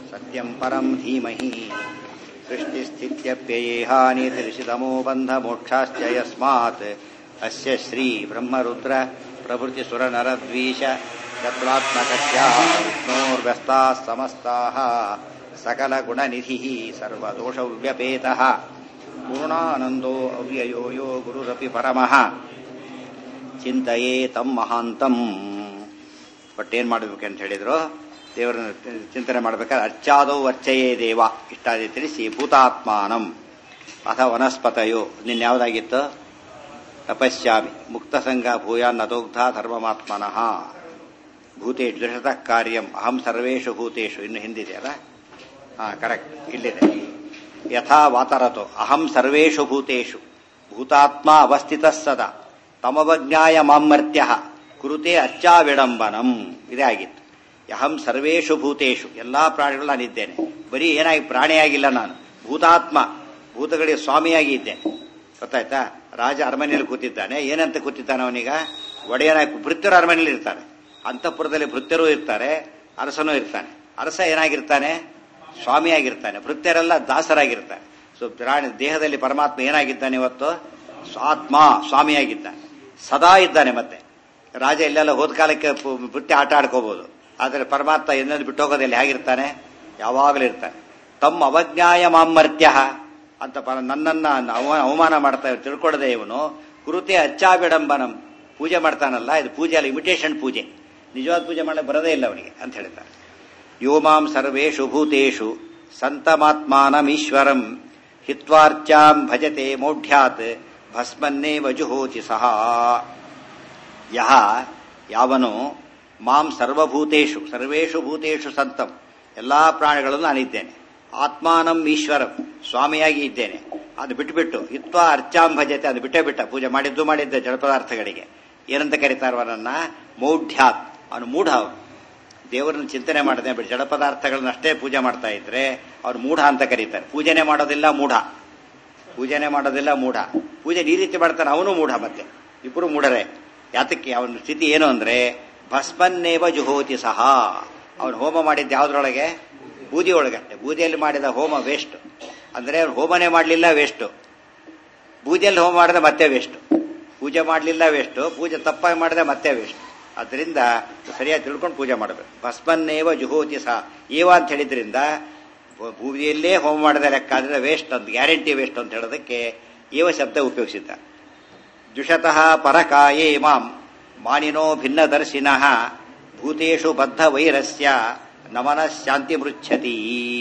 सत्यं परं धीमहि सृष्टिस्थित्यप्ययेहानितिरिषितमो बन्धमोक्षाश्च यस्मात् अस्य श्रीब्रह्मरुद्र प्रभृतिसुरनरद्वीष शत्रुत्मकस्याः विष्णोर्व्यस्ताः समस्ताः सकलगुणनिधिः सर्वदोषव्यपेतः पूर्णानन्दो अव्ययो यो गुरुरपि परमः ಚಿಂತೆಯೇ ತಮ್ಮ ಮಹಾಂತಂ ಬಟ್ ಏನ್ ಮಾಡಬೇಕು ಅಂತ ಹೇಳಿದ್ರು ದೇವರನ್ನ ಚಿಂತನೆ ಮಾಡ್ಬೇಕಾದ್ರೆ ಅರ್ಚಾದೋ ಅರ್ಚಯೇ ದೇವ ಇಷ್ಟಾದಿ ತಿಳಿಸಿ ಭೂತಾತ್ಮಾನಂ ಅಥ ವನಸ್ಪತಯೋ ನಿನ್ನ ಯಾವ್ದಾಗಿತ್ತು ತಪಸ್ಯಾಮಿ ಮುಕ್ತ ಸಂಘ ಭೂಯಾನ್ನದೋಗ್ಧ ಧರ್ಮಮಾತ್ಮನಃ ಭೂತೇಶು ದೃಢತಃ ಕಾರ್ಯಂ ಅಹಂ ಸರ್ವೇಷು ಭೂತೇಶು ಇನ್ನು ಹಿಂದಿದೆ ಅಲ್ಲ ಹಾ ಕರೆಕ್ಟ್ ಇಲ್ಲಿದೆ ಯಥಾ ವಾತರತೋ ಅಹಂ ಸರ್ವೇಷು ಭೂತೇಶು ಭೂತಾತ್ಮ ಅವಸ್ಥಿತ ಸದಾ ತಮವಜ್ಞಾಯ ಮಾಮರ್ತ್ಯ ಕುರುತೆ ಅರ್ಚಾವಿಡಂಬನಂ ಇದೇ ಆಗಿತ್ತು ಅಹಂ ಸರ್ವೇಷು ಭೂತೇಶು ಎಲ್ಲಾ ಪ್ರಾಣಿಗಳು ನಾನಿದ್ದೇನೆ ಬರೀ ಏನಾಗಿ ಪ್ರಾಣಿಯಾಗಿಲ್ಲ ನಾನು ಭೂತಾತ್ಮ ಭೂತಗಳಿಗೆ ಸ್ವಾಮಿಯಾಗಿ ಇದ್ದೇನೆ ಗೊತ್ತಾಯ್ತಾ ರಾಜ ಅರಮನೆಯಲ್ಲಿ ಕೂತಿದ್ದಾನೆ ಏನಂತ ಕೂತಿದ್ದಾನೆ ಅವನೀಗ ಒಡೆಯನಾಗಿ ಭೃತ್ಯರು ಅರಮನೆಯಲ್ಲಿ ಇರ್ತಾರೆ ಅಂತಃಪುರದಲ್ಲಿ ಭೃತ್ಯರು ಇರ್ತಾರೆ ಅರಸನೂ ಇರ್ತಾನೆ ಅರಸ ಏನಾಗಿರ್ತಾನೆ ಸ್ವಾಮಿಯಾಗಿರ್ತಾನೆ ಭೃತ್ಯರೆಲ್ಲ ದಾಸರಾಗಿರ್ತಾರೆ ಸೊ ಪ್ರಾಣಿ ದೇಹದಲ್ಲಿ ಪರಮಾತ್ಮ ಏನಾಗಿದ್ದಾನೆ ಇವತ್ತು ಆತ್ಮ ಸ್ವಾಮಿಯಾಗಿದ್ದಾನೆ ಸದಾ ಇದ್ದಾನೆ ಮತ್ತೆ ರಾಜ ಇಲ್ಲೆಲ್ಲ ಹೋದ ಕಾಲಕ್ಕೆ ಬಿಟ್ಟು ಆಟ ಆಡ್ಕೋಬಹುದು ಆದರೆ ಪರಮಾತ್ಮ ಎನ್ನಲ್ಲಿ ಬಿಟ್ಟು ಹೋಗೋದಲ್ಲಿ ಹೇಗಿರ್ತಾನೆ ಯಾವಾಗಲೂ ಇರ್ತಾನೆ ತಮ್ಮ ಅವಜ್ಞಾಯ ಮಾಮರ್ತ್ಯ ಅಂತ ನನ್ನನ್ನ ಅವಮಾನ ಮಾಡ್ತಾ ತಿಳ್ಕೊಳ್ಳದೆ ಇವನು ಕುರುತೆ ಅಚ್ಚಾಬಿಡಂಬನಂ ಪೂಜೆ ಮಾಡ್ತಾನಲ್ಲ ಇದು ಪೂಜೆ ಅಲ್ಲ ಇಮಿಟೇಷನ್ ಪೂಜೆ ನಿಜವಾದ ಪೂಜೆ ಮಾಡಕ್ಕೆ ಬರೋದೇ ಇಲ್ಲ ಅವನಿಗೆ ಅಂತ ಹೇಳ್ತಾರೆ ಯೋ ಮಾಂ ಸರ್ವೇಷು ಭೂತೇಷು ಸಂತಮಾತ್ಮಾನಮೀಶ್ವರಂ ಹಿತ್ವಾರ್ಚಾಂ ಭಜತೆ ಮೌಢ್ಯಾತ್ ಭಸ್ಮನ್ನೇ ವಜುಹೋತಿ ಸಹ ಯಹ ಯಾವನು ಮಾಂ ಸರ್ವಭೂತೇಶು ಸರ್ವೇಷು ಭೂತೇಶು ಸಂತಂ ಎಲ್ಲಾ ಪ್ರಾಣಿಗಳನ್ನು ನಾನಿದ್ದೇನೆ ಆತ್ಮಾನಂ ಈಶ್ವರಂ ಸ್ವಾಮಿಯಾಗಿ ಇದ್ದೇನೆ ಅದು ಬಿಟ್ಟುಬಿಟ್ಟು ಹಿತ್ವ ಅರ್ಚಾಂ ಭಜತೆ ಅದು ಬಿಟ್ಟೇ ಬಿಟ್ಟ ಪೂಜೆ ಮಾಡಿದ್ದು ಮಾಡಿದ್ದೆ ಜಡ ಪದಾರ್ಥಗಳಿಗೆ ಏನಂತ ಕರೀತಾರವನನ್ನ ಮೌಢ್ಯಾತ್ ಅವನು ಮೂಢ ಅವನು ದೇವರನ್ನ ಚಿಂತನೆ ಮಾಡದೆ ಬಿಟ್ಟು ಜಡ ಪದಾರ್ಥಗಳನ್ನಷ್ಟೇ ಪೂಜೆ ಮಾಡ್ತಾ ಇದ್ರೆ ಅವ್ರು ಮೂಢ ಅಂತ ಕರೀತಾರೆ ಪೂಜೆನೆ ಮಾಡೋದಿಲ್ಲ ಮೂಢ ಪೂಜೆನೆ ಮಾಡೋದಿಲ್ಲ ಮೂಢ ಪೂಜೆ ಈ ರೀತಿ ಮಾಡ್ತಾನೆ ಅವನು ಮೂಢ ಮತ್ತೆ ಇಬ್ಬರು ಮೂಢರೇ ಯಾತಕ್ಕೆ ಅವನ ಸ್ಥಿತಿ ಏನು ಅಂದ್ರೆ ಭಸ್ಮನ್ನೇವ ಜುಹೋತಿ ಸಹ ಅವನು ಹೋಮ ಮಾಡಿದ್ದ ಯಾವ್ದ್ರೊಳಗೆ ಬೂದಿ ಒಳಗಟ್ಟೆ ಬೂದಿಯಲ್ಲಿ ಮಾಡಿದ ಹೋಮ ವೇಸ್ಟ್ ಅಂದ್ರೆ ಅವ್ನು ಹೋಮನೆ ಮಾಡಲಿಲ್ಲ ವೇಸ್ಟ್ ಬೂದಿಯಲ್ಲಿ ಹೋಮ ಮಾಡಿದ್ರೆ ಮತ್ತೆ ವೇಸ್ಟ್ ಪೂಜೆ ಮಾಡಲಿಲ್ಲ ವೇಸ್ಟ್ ಪೂಜೆ ತಪ್ಪಾಗಿ ಮಾಡಿದ್ರೆ ಮತ್ತೆ ವೇಸ್ಟ್ ಅದರಿಂದ ಸರಿಯಾಗಿ ತಿಳ್ಕೊಂಡು ಪೂಜೆ ಮಾಡಬೇಕು ಭಸ್ಮನ್ನೇವ ಜುಹೋತಿ ಸಹ ಏವ ಅಂತ ಹೇಳಿದ್ರಿಂದ ಬೂದಿಯಲ್ಲೇ ಹೋಮ ಮಾಡಿದ ಲೆಕ್ಕ ಅಂದ್ರೆ ವೇಸ್ಟ್ ಅಂತ ಗ್ಯಾರಂಟಿ ವೇಸ್ಟ್ ಅಂತ ಹೇಳೋದಕ್ಕೆ ಏವ ಶಬ್ದ ಉಪಯೋಗಿಸಿದ್ದ ದ್ವಿಷತಃ ಪರಕಾಯೇ ಮಾಂ ಮಾನಿನೋ ಭಿನ್ನದರ್ಶಿನಃ ಭೂತೇಷು ಬದ್ಧ ವೈರಸ್ಯ ನಮನ ಶಾಂತಿ ಮೃಚ್ಛತಿ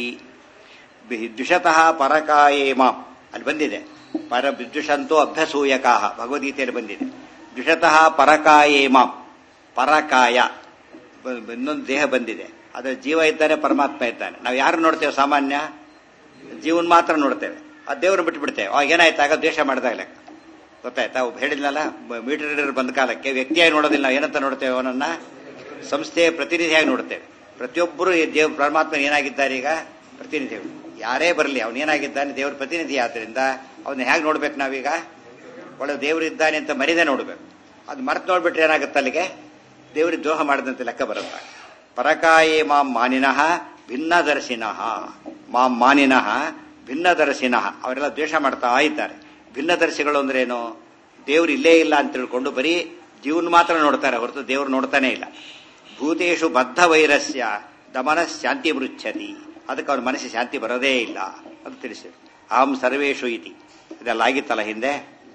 ದ್ವಿಷತಃ ಪರಕಾಯೇ ಮಾಂ ಅಲ್ಲಿ ಬಂದಿದೆ ಪರ ವಿದ್ವಿಷಂತೋ ಅಭ್ಯಸೂಯಕಾಹ ಭಗವದ್ಗೀತೆಯಲ್ಲಿ ಬಂದಿದೆ ದ್ವಿಷತಃ ಪರಕಾಯೇ ಮಾಂ ಪರಕಾಯ ಇನ್ನೊಂದು ದೇಹ ಬಂದಿದೆ ಅದರ ಜೀವ ಇದ್ದಾನೆ ಪರಮಾತ್ಮ ಇದ್ದಾನೆ ನಾವು ಯಾರು ನೋಡ್ತೇವೆ ಸಾಮಾನ್ಯ ಜೀವನ್ ಮಾತ್ರ ನೋಡ್ತೇವೆ ಆ ದೇವ್ರನ್ನ ಬಿಟ್ಬಿಡ್ತೇವೆ ಅವಾಗ ಏನಾಯ್ತು ಆಗ ದ್ವೇಷ ಮಾಡಿದಾಗ ಲೆಕ್ಕ ಗೊತ್ತಾಯ್ತಾ ಒಬ್ಬ ಹೇಳಿದ್ನಲ್ಲ ಮೀಟರ್ ರೀಡರ್ ಬಂದ ಕಾಲಕ್ಕೆ ವ್ಯಕ್ತಿಯಾಗಿ ನೋಡೋದಿಲ್ಲ ನಾವು ಏನಂತ ನೋಡ್ತೇವೆ ಅವನನ್ನ ಸಂಸ್ಥೆಯ ಪ್ರತಿನಿಧಿಯಾಗಿ ನೋಡ್ತೇವೆ ಪ್ರತಿಯೊಬ್ಬರು ದೇವ್ ಪರಮಾತ್ಮ ಏನಾಗಿದ್ದಾರೆ ಈಗ ಪ್ರತಿನಿಧಿಗಳು ಯಾರೇ ಬರಲಿ ಅವನು ಏನಾಗಿದ್ದಾನೆ ದೇವ್ರ ಪ್ರತಿನಿಧಿ ಆದ್ರಿಂದ ಅವನ್ನ ಹೇಗೆ ನೋಡ್ಬೇಕು ನಾವೀಗ ಒಳ್ಳೆ ದೇವರು ಇದ್ದಾನೆ ಅಂತ ಮರಿದೇ ನೋಡ್ಬೇಕು ಅದು ಮರೆತು ನೋಡ್ಬಿಟ್ರೆ ಏನಾಗುತ್ತೆ ಅಲ್ಲಿಗೆ ದೇವರಿಗೆ ದ್ರೋಹ ಮಾಡಿದಂತೆ ಲೆಕ್ಕ ಬರುತ್ತೆ ಪರಕಾಯೇ ಮಾಂ ಮಾನಿನಃ ಭಿನ್ನದರ್ಶಿನಃ ಮಾಂ ಮಾನಿನಃ ಭಿನ್ನದರ್ಶಿನಃ ಅವರೆಲ್ಲ ದ್ವೇಷ ಮಾಡ್ತಾ ಇದ್ದಾರೆ ಭಿನ್ನದರ್ಶಿಗಳು ಅಂದ್ರೇನು ದೇವ್ರು ಇಲ್ಲೇ ಇಲ್ಲ ಅಂತ ತಿಳ್ಕೊಂಡು ಬರೀ ಜೀವನ್ ಮಾತ್ರ ನೋಡ್ತಾರೆ ಹೊರತು ದೇವ್ರು ನೋಡ್ತಾನೆ ಇಲ್ಲ ಭೂತೇಶು ಬದ್ಧ ವೈರಸ್ಯ ದಮನ ಶಾಂತಿ ಮೃಚ್ಛತಿ ಅದಕ್ಕೆ ಅವನ ಮನಸ್ಸಿಗೆ ಶಾಂತಿ ಬರೋದೇ ಇಲ್ಲ ಅಂತ ತಿಳಿಸಿದ್ರು ಅಹಂ ಸರ್ವೇಶು ಇತಿ ಇದೆಲ್ಲ ಆಗಿತ್ತಲ್ಲ ಹಿಂದೆ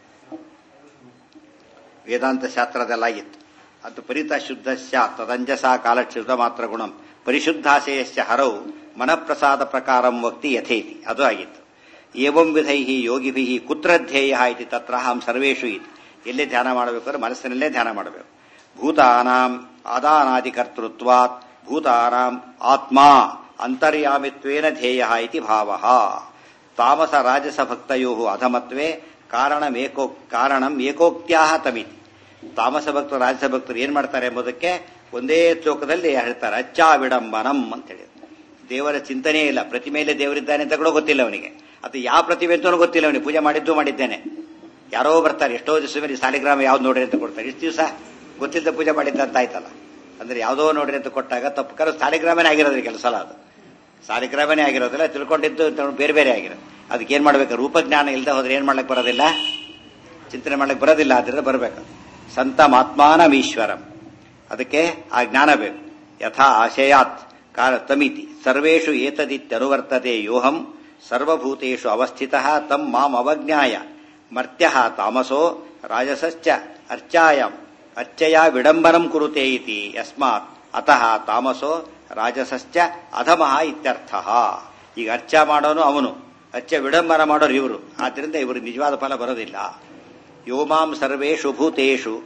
ವೇದಾಂತ ಶಾಸ್ತ್ರದಲ್ಲಾಗಿತ್ತು ಅದು ಪರಿತ ಶುದ್ಧ ಸ್ಯಾತ್ ತದಂಜಸ ಕಾಲಕ್ಷುದ್ಧ ಮಾತ್ರ ಗುಣಂ ಪರಿಶುದ್ಧಾಶಯಸ್ಯ ಹರೌ ಮನಪ್ರಸಾದ ಪ್ರಕಾರಂ ವಕ್ತಿ ಯಥೇತಿ ಅದು ಆಗಿತ್ತು ಏವಂ ವಿಧೈ ಯೋಗಿಭಿ ಕುತ್ರ ಧ್ಯೇಯ ಇತಿ ತತ್ರ ಅಹಂ ಸರ್ವೇಶು ಇತಿ ಎಲ್ಲಿ ಧ್ಯಾನ ಮಾಡಬೇಕಾದ್ರೆ ಮನಸ್ಸಿನಲ್ಲೇ ಧ್ಯಾನ ಮಾಡಬೇಕು ಭೂತಾನಾಂ ಆದಾನಾದಿ ಕರ್ತೃತ್ವಾತ್ ಭೂತಾನಾಂ ಆತ್ಮ ಅಂತರ್ಯಾಮಿತ್ವೇನ ಧ್ಯೇಯ ಇತಿ ಭಾವ ತಾಮಸ ರಾಜಸ ಭಕ್ತಯೋ ಅಧಮತ್ವೇ ಕಾರಣಮೇಕೋ ಕಾರಣಂ ಏಕೋಕ್ತ್ಯಾ ತಮಿತಿ ತಾಮಸ ಭಕ್ತರು ರಾಜಸ ಭಕ್ತರು ಏನ್ ಮಾಡ್ತಾರೆ ಎಂಬುದಕ್ಕೆ ಒಂದೇ ಶ್ಲೋಕದಲ್ಲಿ ಹೇಳ್ತಾರೆ ಅಚ್ಚಾ ವಿಡಂಬನಂ ಅಂತ ಹೇಳಿ ದೇವರ ಚಿಂತನೆ ಇಲ್ಲ ಪ್ರತಿಮೆಯಲ್ಲಿ ದೇವರಿದ್ದಾನೆ ಅಂತ ಕೂಡ ಗೊತ್ತಿಲ್ಲ ಅವನಿಗೆ ಅದು ಯಾವ ಪ್ರತಿಮೆ ಅಂತಲೂ ಗೊತ್ತಿಲ್ಲ ಅವನಿಗೆ ಪೂಜೆ ಮಾಡಿದ್ದು ಮಾಡಿದ್ದೇನೆ ಯಾರೋ ಬರ್ತಾರೆ ಎಷ್ಟೋ ದಿವಸ ಮೇಲೆ ಸಾಲಿಗ್ರಾಮ ಯಾವ್ದು ನೋಡ್ರಿ ಅಂತ ಕೊಡ್ತಾರೆ ಇಷ್ಟು ದಿವಸ ಗೊತ್ತಿಲ್ಲದ ಪೂಜೆ ಮಾಡಿದ್ದ ಅಂತ ಆಯ್ತಲ್ಲ ಅಂದ್ರೆ ಯಾವುದೋ ನೋಡ್ರಿ ಅಂತ ಕೊಟ್ಟಾಗ ತಪ್ಪು ಕರ ಸಾಲಿಗ್ರಾಮನೇ ಆಗಿರೋದ್ರಿ ಕೆಲಸ ಅಲ್ಲ ಅದು ಸಾಲಿಗ್ರಾಮನೇ ಆಗಿರೋದಿಲ್ಲ ತಿಳ್ಕೊಂಡಿದ್ದು ತ- ಬೇರೆ ಬೇರೆ ಆಗಿರೋದು ಅದಕ್ಕೆ ಏನ್ ಮಾಡ್ಬೇಕು ರೂಪಜ್ಞಾನ ಇಲ್ಲದೆ ಹೋದ್ರೆ ಏನ್ ಮಾಡ್ಲಿಕ್ಕೆ ಬರೋದಿಲ್ಲ ಚಿಂತನೆ ಮಾಡ್ಲಿಕ್ಕೆ ಬರೋದಿಲ್ಲ ಆದ್ರಿಂದ ಬರಬೇಕು ಸಂತಮಾತ್ಮಾನಮೀಶ್ವರಂ ಅದಕ್ಕೆ ಆ ಜ್ಞಾನ ಬೇಕು ಯಥಾ ಆಶಯಾತ್ ಕಾಲ ತಮಿತಿ ಸರ್ವೇಷು ಏತದಿತ್ಯನುವರ್ತತೆ ಯೋಹಂ ಸರ್ವಭೂತೇಷು ಅವಸ್ಥಿತ ತಂ ಮಾಂ ಅವಜ್ಞಾಯ ಮರ್ತ್ಯ ತಾಮಸೋ ರಾಜಸಶ್ಚ ಅರ್ಚಾಯಂ ಅರ್ಚಯ ವಿಡಂಬನಂ ಕುರುತೆ ಇತಿ ಯಸ್ಮಾತ್ ಅತಃ ತಾಮಸೋ ರಾಜಸಶ್ಚ ಅಧಮಃ ಇತ್ಯರ್ಥ ಈಗ ಅರ್ಚ ಮಾಡೋನು ಅವನು ಅರ್ಚ ವಿಡಂಬನ ಮಾಡೋರು ಇವರು ಆದ್ರಿಂದ ಇವರು ನಿಜವಾದ ಫಲ ಬರೋದಿಲ್ಲ ಯೋಮಾಂ ಸರ್ವೇಷು ಭೂತೇಷು